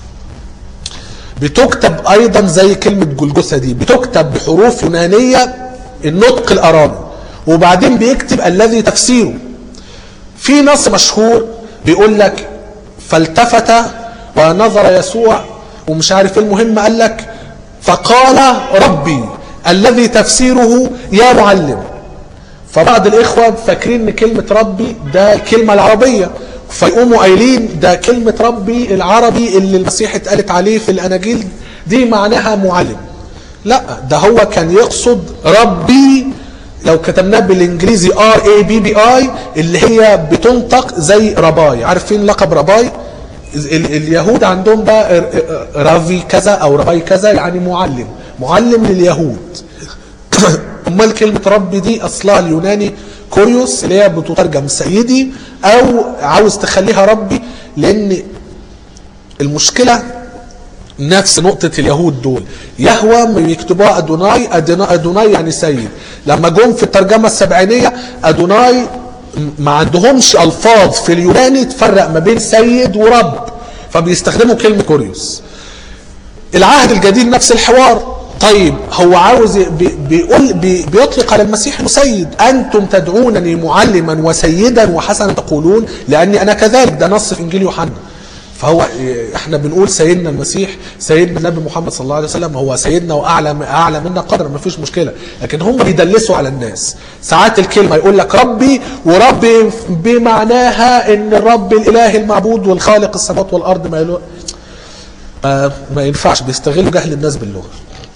بتكتب أيضا زي كلمة جلجثة دي بتكتب بحروف يونانية النطق الأرامي وبعدين بيكتب الذي تفسيره في نص مشهور بيقول لك فالتفت ونظر يسوع ومش عارف ايه المهم قال لك فقال ربي الذي تفسيره يا معلم فبعض الاخوه فاكرين ان كلمه ربي ده الكلمه العربيه فيقوموا قايلين ده كلمه ربي العربي اللي المسيح اتقالت عليه في الاناجيل دي معناها معلم لا ده هو كان يقصد ربي لو كتبناه بالانجليزي ار اي بي بي اي اللي هي بتنطق زي رباي عارفين لقب رباي ال- اليهود عندهم بقى رافي كذا او رباي كذا يعني معلم معلم لليهود امال كلمه ربي دي اصلها اليوناني كوريوس اللي هي بتترجم سيدي او عاوز تخليها ربي لان المشكله نفس نقطة اليهود دول يهوى بيكتبوها أدوناي أدنا- أدوناي يعني سيد لما جم في الترجمة السبعينية أدوناي ما عندهمش ألفاظ في اليوناني تفرق ما بين سيد ورب فبيستخدموا كلمة كوريوس العهد الجديد نفس الحوار طيب هو عاوز ي- بي- بيقول بي بيطلق على المسيح انه سيد انتم تدعونني معلما وسيدا وحسنا تقولون لاني انا كذلك ده نص في انجيل يوحنا فهو إيه، احنا بنقول سيدنا المسيح سيدنا النبي محمد صلى الله عليه وسلم هو سيدنا واعلى اعلى منا قدرا ما فيش مشكله لكن هم بيدلسوا على الناس ساعات الكلمه يقول لك ربي وربي بمعناها ان الرب الاله المعبود والخالق السماوات والارض ما يلو... ما, ما ينفعش بيستغلوا جهل الناس باللغه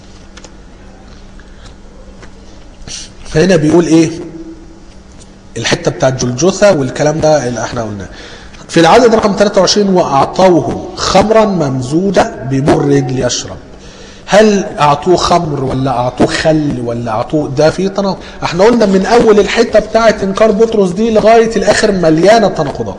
فهنا بيقول ايه الحته بتاعت جلجثه والكلام ده اللي احنا قلناه في العدد رقم 23 واعطوه خمرا ممزوجه بمرد ليشرب هل اعطوه خمر ولا اعطوه خل ولا اعطوه ده في تناقض احنا قلنا من اول الحته بتاعت انكار بطرس دي لغايه الاخر مليانه تناقضات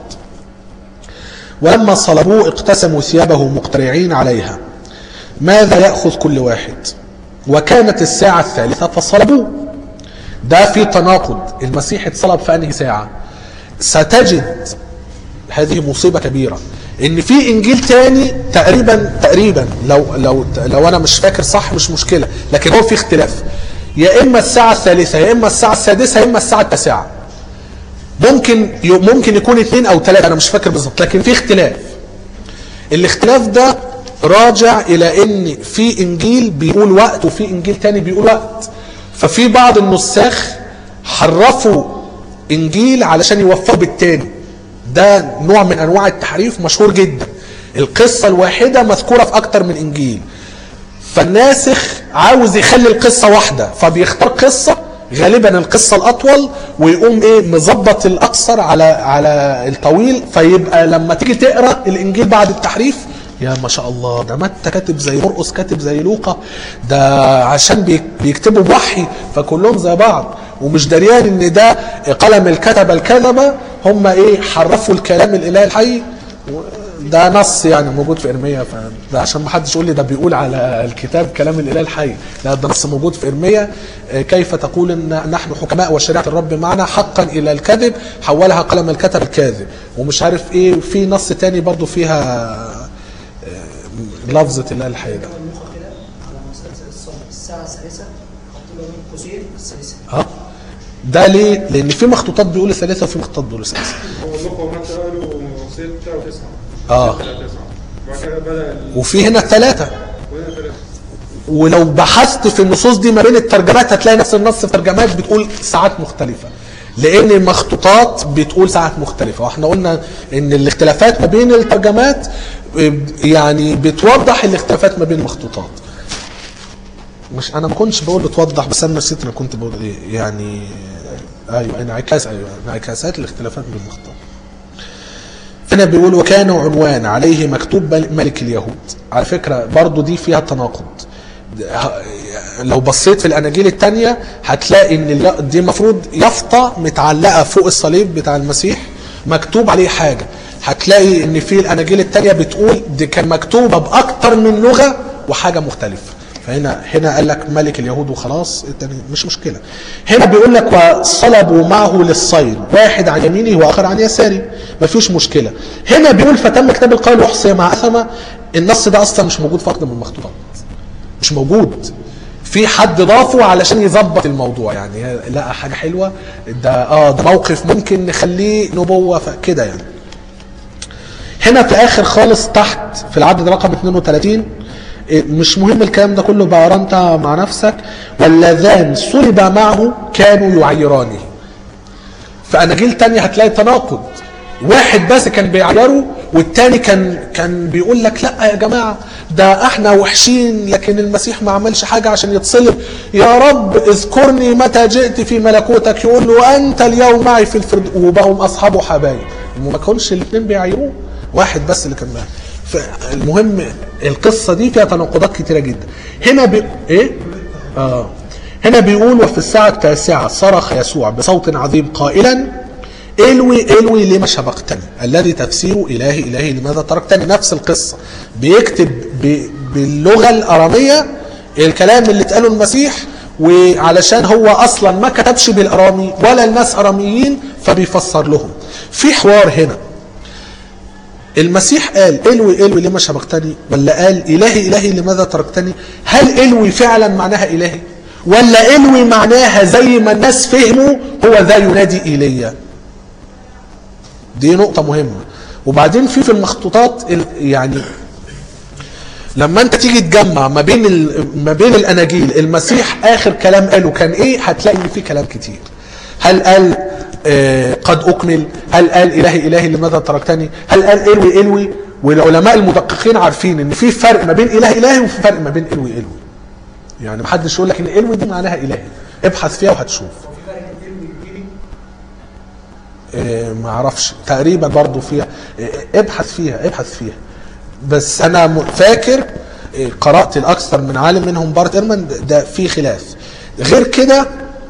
ولما صلبوه اقتسموا ثيابه مقترعين عليها ماذا ياخذ كل واحد وكانت الساعه الثالثه فصلبوه ده في تناقض المسيح اتصلب في انهي ساعه ستجد هذه مصيبه كبيره ان في انجيل تاني تقريبا تقريبا لو لو لو انا مش فاكر صح مش مشكله لكن هو في اختلاف يا اما الساعه الثالثه يا اما الساعه السادسه يا اما الساعه التاسعه ممكن ممكن يكون اثنين او ثلاثه انا مش فاكر بالظبط لكن في اختلاف الاختلاف ده راجع الى ان في انجيل بيقول وقت وفي انجيل تاني بيقول وقت ففي بعض النساخ حرفوا انجيل علشان يوفقوا بالتاني ده نوع من انواع التحريف مشهور جدا القصة الواحدة مذكورة في اكتر من انجيل فالناسخ عاوز يخلي القصة واحدة فبيختار قصة غالبا القصة الأطول ويقوم إيه مظبط الأقصر على على الطويل فيبقى لما تيجي تقرأ الإنجيل بعد التحريف يا ما شاء الله ده متى كاتب زي مرقس كاتب زي لوقا ده عشان بيك- بيكتبوا بوحي فكلهم زي بعض ومش دريان ان ده قلم الكتبه الكذبه هم ايه حرفوا الكلام الالهي الحي ده نص يعني موجود في ارميا فده عشان ما حدش يقول لي ده بيقول على الكتاب كلام الاله الحي لا ده نص موجود في ارميا آه، كيف تقول ان نحن حكماء وشريعه الرب معنا حقا الى الكذب حولها قلم الكتب الكاذب ومش عارف ايه في نص تاني برضو فيها آه، لفظه الاله الحي ده المخ كده على مسلسل الصبح الساعة الثالثة حاطين بين قوسين الثالثة اه ده ليه؟ لان في مخطوطات بيقول ثلاثه وفي مخطوطات بيقول ثلاثه هو اللقا ومتى قالوا ستة وتسعة اه ستة تسعة بعد كده بدأ ال- وفي هنا ثلاثه وهنا ثلاثة ولو بحثت في النصوص دي ما بين الترجمات هتلاقي نفس النص في ترجمات بتقول ساعات مختلفة لان المخطوطات بتقول ساعات مختلفة واحنا قلنا ان الاختلافات ما بين الترجمات آه، يعني بتوضح الاختلافات ما بين المخطوطات مش انا ما كنتش بقول بتوضح بس انا نسيت انا كنت بقول ايه يعني ايوه انعكاس ايوه انعكاسات الاختلافات بين المخطوطات هنا بيقول وكان عنوان عليه مكتوب مل- ملك اليهود على فكرة برضو دي فيها تناقض لو بصيت في الاناجيل التانية هتلاقي ان ال- دي المفروض يافطة متعلقة فوق الصليب بتاع المسيح مكتوب عليه حاجة هتلاقي ان في الاناجيل التانية بتقول دي كان مكتوبة باكتر من لغة وحاجة مختلفة فهنا هنا قال لك ملك اليهود وخلاص التاني مش مشكله هنا بيقول لك وصلبوا معه للصيد واحد عن يمينه واخر عن يساره ما فيش مشكله هنا بيقول فتم كتاب القول وحصي مع اثمه النص ده اصلا مش موجود في اقدم المخطوطات مش موجود في حد ضافه علشان يظبط الموضوع يعني لقى حاجه حلوه ده اه ده موقف ممكن نخليه نبوه كده يعني هنا في اخر خالص تحت في العدد رقم 32 إيه، مش مهم الكلام ده كله بقى انت مع نفسك واللذان صلب معه كانوا يعيرانه في اناجيل تانية هتلاقي تناقض واحد بس كان بيعيره والتاني كان كان بيقول لك لا يا جماعه ده احنا وحشين لكن المسيح ما عملش حاجه عشان يتصلب يا رب اذكرني متى جئت في ملكوتك يقول له انت اليوم معي في الفرد وبقوا اصحابه حبايب وما كانش الاثنين بيعيروه واحد بس اللي كان معاه فالمهم القصه دي فيها تناقضات كتيره جدا هنا بي... ايه اه هنا بيقول وفي الساعة التاسعة صرخ يسوع بصوت عظيم قائلا الوي الوي لما شبقتني الذي تفسيره الهي الهي لماذا تركتني نفس القصة بيكتب بي باللغه الاراميه الكلام اللي اتقاله المسيح وعلشان هو اصلا ما كتبش بالارامي ولا الناس اراميين فبيفسر لهم في حوار هنا المسيح قال الوي الوي لما شبقتني ولا قال الهي الهي لماذا تركتني هل الوي فعلا معناها الهي ولا الوي معناها زي ما الناس فهموا هو ذا ينادي ايليا دي نقطة مهمة وبعدين في في المخطوطات ال- يعني لما انت تيجي تجمع ما بين ال- ما بين الاناجيل المسيح اخر كلام قاله كان ايه هتلاقي ان في كلام كتير هل قال آه قد اكمل هل قال الهي الهي لماذا تركتني هل قال الوي الوي والعلماء المدققين عارفين ان في فرق ما بين الهي الهي وفي فرق ما بين الوي الوي يعني محدش يقول لك ان الوي دي معناها الهي ابحث فيها وهتشوف آه، ما اعرفش تقريبا برضو فيها آه، ابحث فيها ابحث فيها بس انا م- فاكر آه، قرات الاكثر من عالم منهم بارت ايرمان ده- ده في خلاف غير كده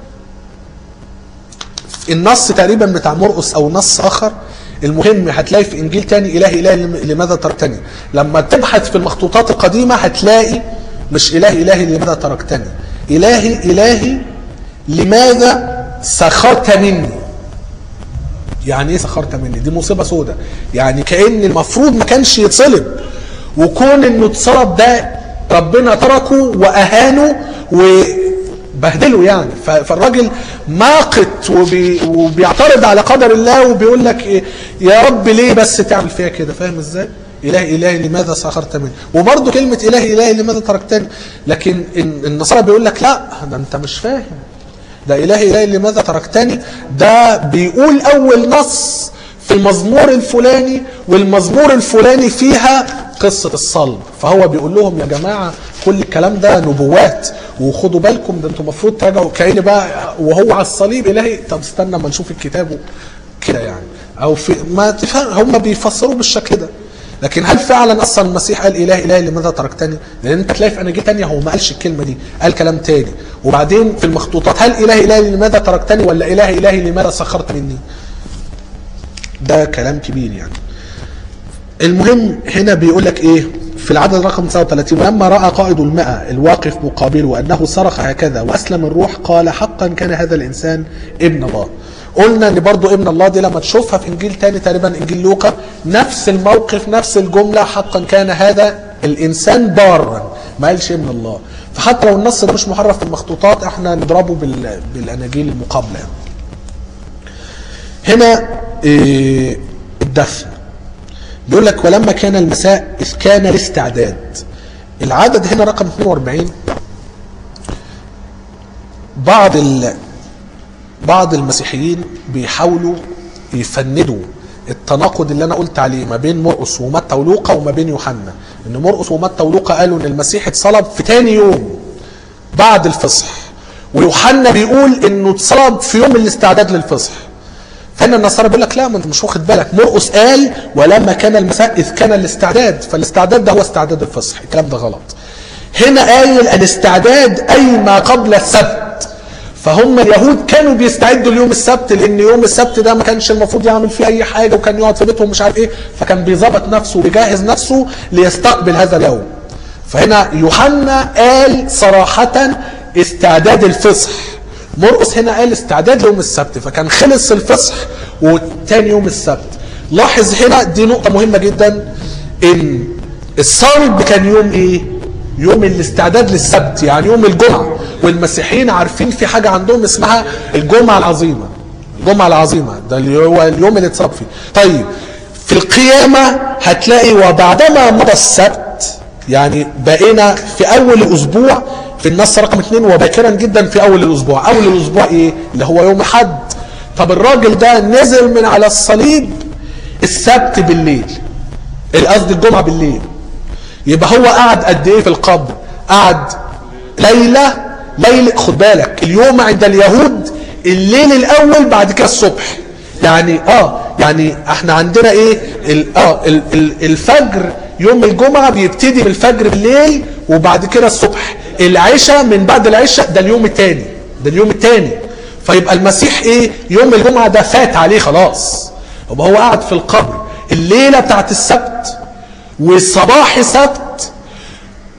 النص تقريبا بتاع مرقس او نص اخر المهم هتلاقي في انجيل تاني الهي الهي لم- لماذا تركتني لما تبحث في المخطوطات القديمه هتلاقي مش الهي الهي لماذا تركتني الهي الهي لماذا سخرت مني يعني ايه سخرت مني دي مصيبه سودة يعني كان المفروض ما كانش يتصلب وكون انه اتصلب ده ربنا تركه واهانه وبهدله يعني ف- فالراجل ماقت وبي وبيعترض على قدر الله وبيقول لك إيه يا رب ليه بس تعمل فيها كده فاهم ازاي إلهي إلهي لماذا سخرت مني وبرضه كلمة إلهي إلهي لماذا تركتني لكن ال- النصارى بيقول لك لا ده أنت مش فاهم ده إلهي إلهي لماذا تركتني ده بيقول أول نص في المزمور الفلاني والمزمور الفلاني فيها قصة الصلب فهو بيقول لهم يا جماعة كل الكلام ده نبوات وخدوا بالكم ده انتوا المفروض تراجعوا كأن بقى وهو على الصليب إلهي طب استنى ما نشوف الكتاب كده يعني أو في ما تفهم هم بيفسروا بالشكل ده لكن هل فعلا اصلا المسيح قال اله اله لماذا تركتني؟ لان انت تلاقي في اناجيل تانية هو ما قالش الكلمه دي، قال كلام تاني، وبعدين في المخطوطات هل اله اله لماذا تركتني ولا اله اله لماذا سخرت مني؟ ده كلام كبير يعني. المهم هنا بيقول لك ايه؟ في العدد رقم 39 ولما راى قائد المئة الواقف مقابله انه صرخ هكذا واسلم الروح قال حقا كان هذا الانسان ابن الله. قلنا ان برضو ابن الله دي لما تشوفها في انجيل تاني تقريبا انجيل لوقا نفس الموقف نفس الجمله حقا كان هذا الانسان بارا ما قالش ابن الله فحتى لو النص ده مش محرف في المخطوطات احنا نضربه بال... بالاناجيل المقابله يعني. هنا إيه الدفن بيقول لك ولما كان المساء اذ كان الاستعداد العدد هنا رقم 42 بعض ال... بعض المسيحيين بيحاولوا يفندوا التناقض اللي انا قلت عليه ما بين مرقس ومتى ولوقا وما بين يوحنا ان مرقس ومتى ولوقا قالوا ان المسيح اتصلب في تاني يوم بعد الفصح ويوحنا بيقول انه اتصلب في يوم الاستعداد للفصح فهنا النصارى بيقول لك لا ما انت مش واخد بالك مرقس قال ولما كان المساء اذ كان الاستعداد فالاستعداد ده هو استعداد الفصح الكلام ده غلط هنا قال الاستعداد اي ما قبل السبت فهم اليهود كانوا بيستعدوا ليوم السبت لان يوم السبت ده ما كانش المفروض يعمل فيه اي حاجه وكان يقعد في بيتهم مش عارف ايه فكان بيظبط نفسه وبيجهز نفسه ليستقبل هذا اليوم فهنا يوحنا قال صراحه استعداد الفصح مرقس هنا قال استعداد ليوم السبت فكان خلص الفصح وتاني يوم السبت لاحظ هنا دي نقطه مهمه جدا ان الصلب كان يوم ايه يوم الاستعداد للسبت يعني يوم الجمعه والمسيحيين عارفين في حاجه عندهم اسمها الجمعه العظيمه الجمعه العظيمه ده اللي هو اليوم اللي اتصاب فيه طيب في القيامه هتلاقي وبعدما مضى السبت يعني بقينا في اول الاسبوع في النص رقم اثنين وباكرا جدا في اول الاسبوع اول الاسبوع ايه اللي هو يوم حد طب الراجل ده نزل من على الصليب السبت بالليل قصدي الجمعه بالليل يبقى هو قعد قد ايه في القبر قعد ليله ليله خد بالك اليوم عند اليهود الليل الاول بعد كده الصبح يعني اه يعني احنا عندنا ايه ال اه ال ال الفجر يوم الجمعه بيبتدي من الفجر بالليل وبعد كده الصبح العشاء من بعد العشاء ده اليوم الثاني ده اليوم الثاني فيبقى المسيح ايه يوم الجمعه ده فات عليه خلاص يبقى هو قاعد في القبر الليله بتاعت السبت والصباح سبت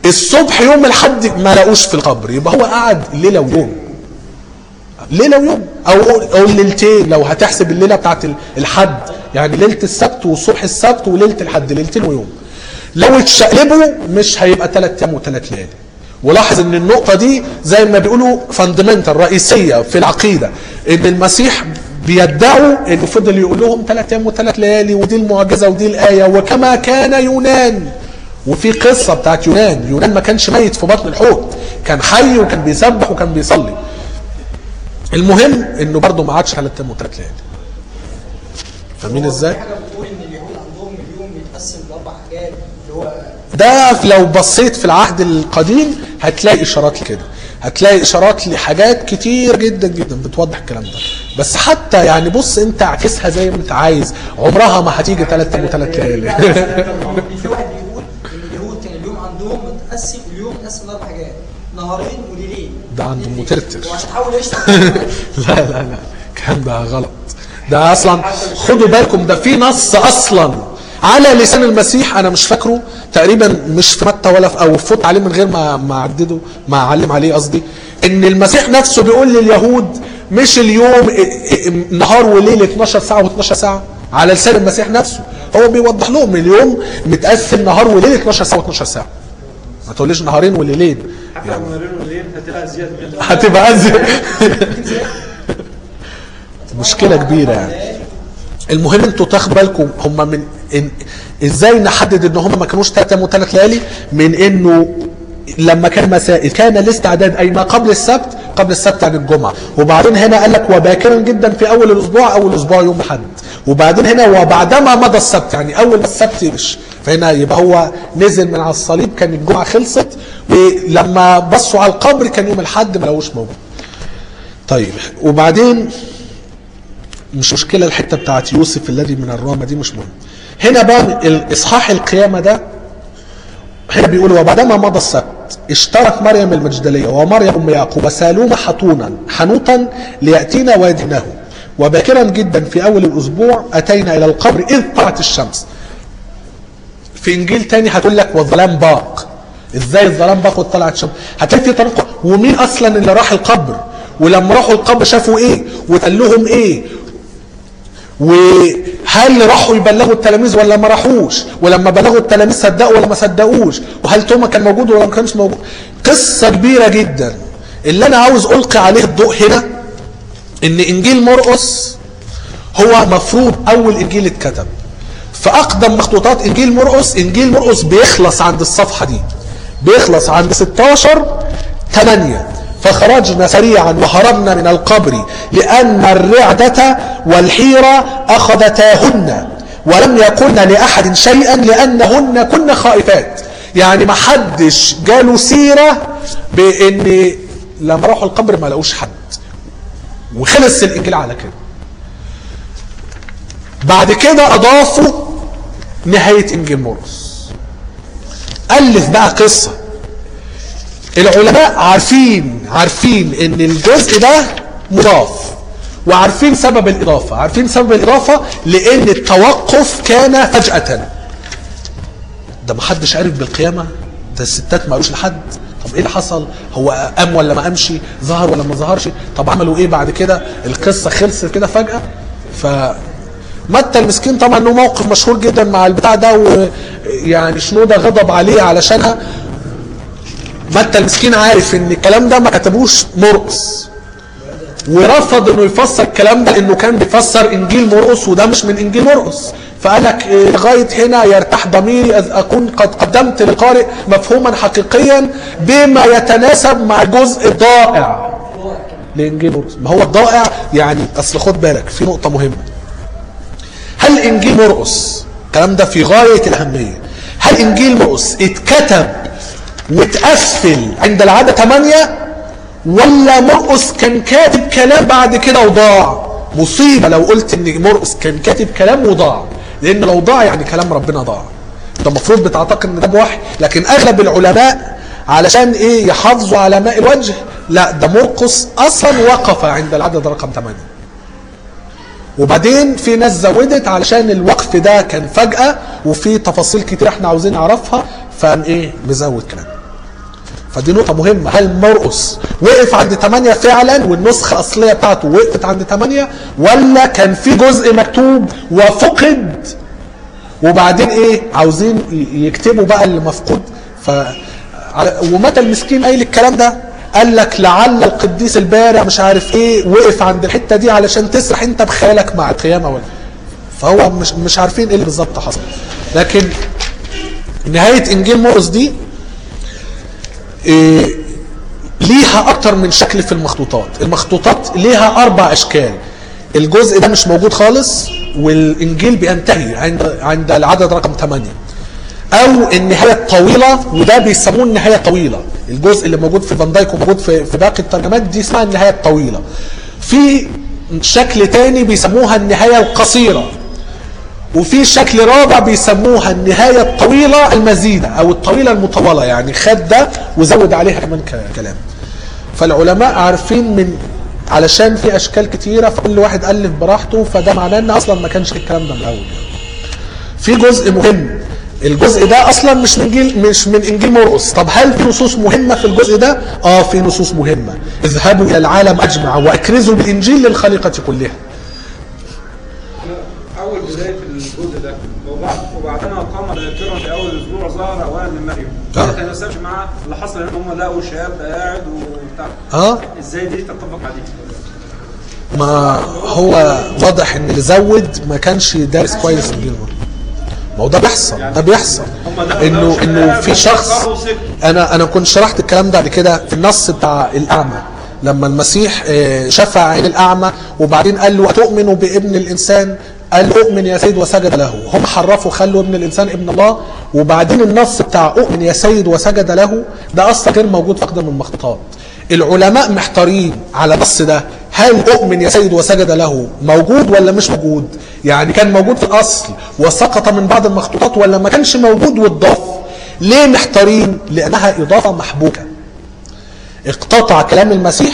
الصبح يوم الحد ما لقوش في القبر يبقى هو قعد ليله ويوم ليله ويوم او او ليلتين لو هتحسب الليله بتاعت ال- الحد يعني ليله السبت وصبح السبت وليله الحد ليلتين ويوم لو اتشقلبوا مش هيبقى ثلاث ايام وثلاث ليالي ولاحظ ان النقطه دي زي ما بيقولوا فاندمنتال رئيسيه في العقيده ان المسيح بيدعوا انه فضل يقول لهم ثلاث ايام وثلاث ليالي ودي المعجزه ودي الايه وكما كان يونان وفي قصه بتاعت يونان يونان ما كانش ميت في بطن الحوت كان حي وكان بيسبح وكان بيصلي المهم انه برضه ما عادش ثلاث ايام وثلاث ليالي فاهمين ازاي؟ في حاجه بتقول ان اليهود عندهم اليوم بيتقسم لاربع حاجات اللي هو ده لو بصيت في العهد القديم هتلاقي اشارات لكده هتلاقي اشارات لحاجات كتير جدا جدا بتوضح الكلام ده بس حتى يعني بص انت اعكسها زي ما انت عايز عمرها ما هتيجي ثلاث ايام وثلاث ليالي في واحد بيقول ان اليهود كان اليوم عندهم متقسم اليوم متقسم لاربع حاجات نهارين وليلين ده عنده مترتر وعشان حاول يشرح لا لا لا الكلام ده غلط ده اصلا خدوا بالكم ده في نص اصلا على لسان المسيح انا مش فاكره تقريبا مش في متى ولا في او فوت عليه من غير ما ما اعدده ما اعلم عليه قصدي ان المسيح نفسه بيقول لليهود مش اليوم ا- ا- نهار وليل 12 ساعه و12 ساعه على لسان المسيح نفسه هو بيوضح لهم اليوم متقسم نهار وليل 12 ساعه و12 ساعه ما تقوليش نهارين وليلين حتى لو نهارين وليل هتلاقي زياده من هتبقى ازيد مشكلة كبيرة يعني المهم انتوا تاخدوا بالكم هم من إن ازاي نحدد ان هم ما كانوش ثلاث ايام وثلاث ليالي من انه لما كان مساء كان الاستعداد اي ما قبل السبت قبل السبت عن الجمعه وبعدين هنا قال لك وباكرا جدا في اول الاسبوع اول اسبوع يوم الاحد وبعدين هنا وبعدما مضى السبت يعني اول ما السبت مش فهنا يبقى هو نزل من على الصليب كان الجمعه خلصت ولما بصوا على القبر كان يوم الاحد ما لقوش موجود طيب وبعدين مش مشكلة الحتة بتاعت يوسف الذي من الرامة دي مش مهم هنا بقى الإصحاح القيامة ده هنا بيقول وبعدما مضى السبت اشترك مريم المجدلية ومريم أم يعقوب وسالوم حتونا حنوطا ليأتينا ويدهنه وباكرا جدا في أول الأسبوع أتينا إلى القبر إذ طلعت الشمس في إنجيل تاني هتقول لك والظلام باق ازاي الظلام باق وطلعت الشمس هتلاقي في طريقه ومين اصلا اللي راح القبر ولما راحوا القبر شافوا ايه وقال لهم ايه وهل راحوا يبلغوا التلاميذ ولا ما راحوش ولما بلغوا التلاميذ صدقوا ولا ما صدقوش وهل توما كان موجود ولا ما كانش موجود قصة كبيرة جدا اللي انا عاوز القي عليه الضوء هنا ان انجيل مرقس هو مفروض اول انجيل اتكتب فاقدم مخطوطات انجيل مرقس انجيل مرقس بيخلص عند الصفحة دي بيخلص عند 16 8 فخرجنا سريعا وهربنا من القبر لأن الرعدة والحيرة أخذتاهن ولم يقلن لأحد شيئا لأنهن كن خائفات يعني ما حدش جاله سيرة بأن لما راحوا القبر ما لقوش حد وخلص الإنجيل على كده بعد كده أضافوا نهاية إنجيل مرقس ألف بقى قصة العلماء عارفين عارفين ان الجزء ده مضاف وعارفين سبب الاضافه عارفين سبب الاضافه لان التوقف كان فجاه ده ما حدش عارف بالقيامه ده الستات ما قالوش لحد طب ايه اللي حصل هو قام ولا ما قامش ظهر ولا ما ظهرش طب عملوا ايه بعد كده القصه خلصت كده فجاه ف متى المسكين طبعا له موقف مشهور جدا مع البتاع ده ويعني شنوده غضب عليه علشانها متى المسكين عارف ان الكلام ده ما كتبوش مرقس ورفض انه يفسر الكلام ده انه كان بيفسر انجيل مرقس وده مش من انجيل مرقس فقال لك إيه، لغايه هنا يرتاح ضميري اذ اكون قد قدمت للقارئ مفهوما حقيقيا بما يتناسب مع الجزء الضائع لانجيل مرقس ما هو الضائع يعني اصل خد بالك في نقطه مهمه هل انجيل مرقس الكلام ده في غايه الاهميه هل انجيل مرقس اتكتب واتقفل عند العاده 8 ولا مرقس كان كاتب كلام بعد كده وضاع مصيبه لو قلت ان مرقس كان كاتب كلام وضاع لان لو ضاع يعني كلام ربنا ضاع ده المفروض بتعتقد ان ده بوحي لكن اغلب العلماء علشان ايه يحافظوا على ماء الوجه لا ده مرقس اصلا وقف عند العدد رقم 8 وبعدين في ناس زودت علشان الوقف ده كان فجأة وفي تفاصيل كتير احنا عاوزين نعرفها فقام ايه مزود كلام فدي نقطة مهمة هل مرقس وقف عند 8 فعلا والنسخة الأصلية بتاعته وقفت عند 8 ولا كان في جزء مكتوب وفقد وبعدين ايه عاوزين ي- يكتبوا بقى اللي مفقود ف على- ومتى المسكين قايل الكلام ده قال لك لعل القديس البارع مش عارف ايه وقف عند الحته دي علشان تسرح انت بخيالك مع القيامه ولا فهو مش مش عارفين ايه اللي بالظبط حصل لكن نهايه انجيل مرقس دي إيه ليها اكتر من شكل في المخطوطات المخطوطات ليها اربع اشكال الجزء ده مش موجود خالص والانجيل بينتهي عند عند العدد رقم 8 او النهايه الطويله وده بيسموه النهايه الطويله الجزء اللي موجود في فان دايك وموجود في في باقي الترجمات دي اسمها النهايه الطويله في شكل تاني بيسموها النهايه القصيره وفي شكل رابع بيسموها النهايه الطويله المزيده او الطويله المطوله يعني خد ده وزود عليها كمان ك- كلام فالعلماء عارفين من علشان في اشكال كتيره فكل واحد الف براحته فده معناه ان اصلا ما كانش الكلام ده من الاول في جزء مهم الجزء ده اصلا مش من انجيل مش من انجيل مرقس طب هل في نصوص مهمه في الجزء ده اه في نصوص مهمه اذهبوا الى العالم اجمع واكرزوا بالانجيل للخليقه كلها اول بدايه الجزء ده وبعد وبعدما قام ذاكرا في اول اسبوع ظهر اوان من مريم آه. ما تناسبش مع اللي حصل ان هم لقوا شاب قاعد وبتاع اه ازاي دي تتفق على دي؟ ما هو واضح ان اللي زود ما كانش دارس كويس انجيل مرقس ما هو ده بيحصل ده بيحصل هم ده- انه ده انه في ده شخص فكروا وسكتوا. انا انا كنت شرحت الكلام ده قبل كده في النص بتاع الاعمى لما المسيح آه، شفع عين الاعمى وبعدين قال له اتؤمن بابن الانسان قال له اؤمن يا سيد وسجد له هم حرفوا خلوا ابن الانسان ابن الله وبعدين النص بتاع اؤمن يا سيد وسجد له ده اصلا غير موجود في اقدم المخطوطات العلماء محتارين على النص ده هل اؤمن يا سيد وسجد له موجود ولا مش موجود يعني كان موجود في الاصل وسقط من بعض المخطوطات ولا ما كانش موجود واتضاف ليه محتارين لانها اضافه محبوكه اقتطع كلام المسيح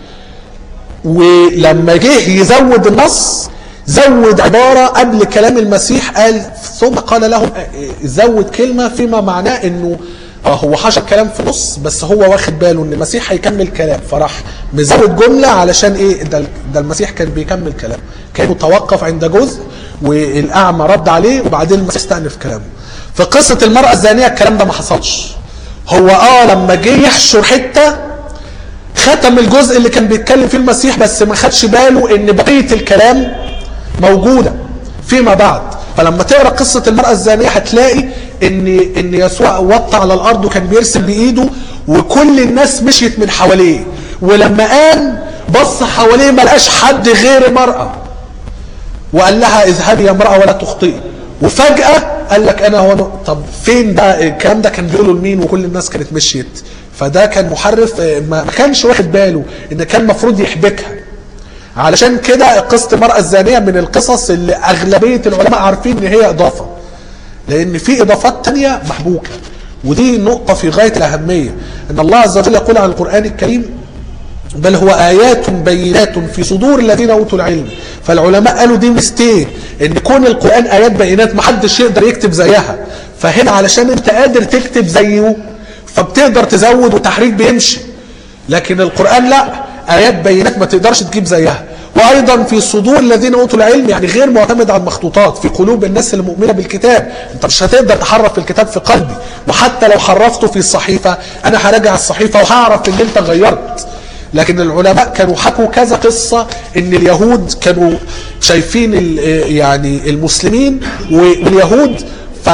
ولما جه يزود النص زود عبارة قبل كلام المسيح قال ثم قال لهم زود كلمة فيما معناه انه اه هو حشر كلام في نص بس هو واخد باله ان المسيح هيكمل كلام فراح مزود جملة علشان ايه ده, ده المسيح كان بيكمل كلام كان توقف عند جزء والاعمى رد عليه وبعدين المسيح استأنف كلامه في قصة المرأة الزانية الكلام ده ما حصلش هو اه لما جه يحشر حته ختم الجزء اللي كان بيتكلم فيه المسيح بس ما خدش باله ان بقيه الكلام موجوده فيما بعد فلما تقرا قصه المراه الزانيه هتلاقي ان ان يسوع وطى على الارض وكان بيرسم بايده وكل الناس مشيت من حواليه ولما قام بص حواليه ما لقاش حد غير المراه وقال لها اذهبي يا امراه ولا تخطئي وفجاه قال لك انا هو أنا- طب فين ده الكلام ده كان بيقوله لمين وكل الناس كانت مشيت فده كان محرف آه، ما ما كانش واخد باله ان كان المفروض يحبكها علشان كده قصه المراه الزانيه من القصص اللي اغلبيه العلماء عارفين ان هي اضافه لان في اضافات تانية محبوكه ودي نقطه في غايه الاهميه ان الله عز وجل يقول عن القران الكريم بل هو آيات بينات في صدور الذين أوتوا العلم فالعلماء قالوا دي مستيه إن كون القرآن آيات بينات محدش يقدر يكتب زيها فهنا علشان أنت قادر تكتب زيه فبتقدر تزود وتحريك بيمشي لكن القرآن لا آيات بينات ما تقدرش تجيب زيها وايضا في صدور الذين اوتوا العلم يعني غير معتمد على المخطوطات في قلوب الناس المؤمنه بالكتاب انت مش هتقدر تحرف الكتاب في قلبي وحتى لو حرفته في الصحيفه انا هراجع الصحيفه وهعرف ان انت غيرت لكن العلماء كانوا حكوا كذا قصة ان اليهود كانوا شايفين ال- يعني المسلمين واليهود ف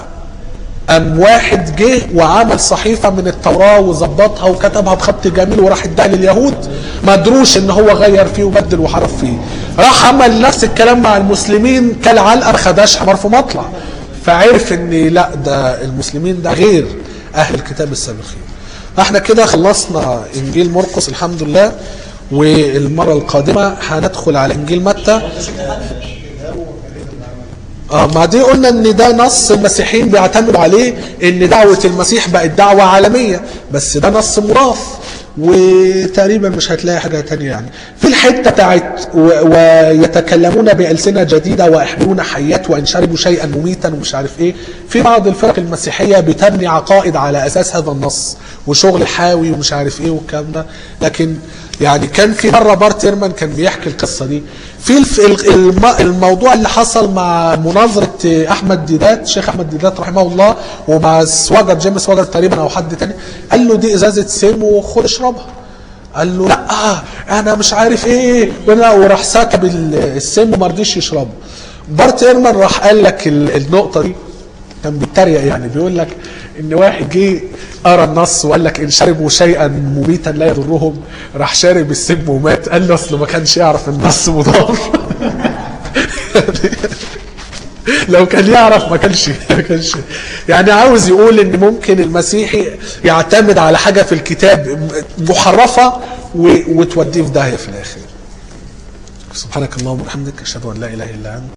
أم واحد جه وعمل صحيفة من التوراة وظبطها وكتبها بخط جميل وراح اداها لليهود ما ادروش ان هو غير فيه وبدل وحرف فيه راح عمل نفس الكلام مع المسلمين كالعلقة ما خدهاش حمار في مطلع فعرف ان لا ده المسلمين ده غير اهل الكتاب السابقين احنا كده خلصنا انجيل مرقس الحمد لله والمرة القادمة هندخل على انجيل متى اه ما دي قلنا ان ده نص المسيحيين بيعتمدوا عليه ان دعوة المسيح بقت دعوة عالمية بس ده نص مضاف وتقريبا مش هتلاقي حاجه تانية يعني في الحته بتاعت و- ويتكلمون بالسنه جديده ويحملون حيات وان شربوا شيئا مميتا ومش عارف ايه في بعض الفرق المسيحيه بتبني عقائد على اساس هذا النص وشغل حاوي ومش عارف ايه والكلام ده لكن يعني كان في مره بارت ايرمان كان بيحكي القصه دي في الف- ال- الم- الموضوع اللي حصل مع مناظره احمد ديدات شيخ احمد ديدات رحمه الله ومع سواجر جيمس سواجر تقريبا او حد تاني قال له دي ازازه سم وخد اشربها قال له لا انا مش عارف ايه وانا وراح سكب ال- السم وما رضيش يشربه بارت ايرمان راح قال لك ال- النقطه دي كان بيتريق يعني بيقول لك ان واحد جه قرا النص وقال لك ان شربوا شيئا مميتا لا يضرهم راح شارب السم ومات قال له اصل ما كانش يعرف النص مضار لو كان يعرف ما كانش ما كانش يعني عاوز يقول ان ممكن المسيحي يعتمد على حاجه في الكتاب محرفه و- وتوديه في داهيه في الاخر سبحانك اللهم وبحمدك اشهد ان لا اله الا انت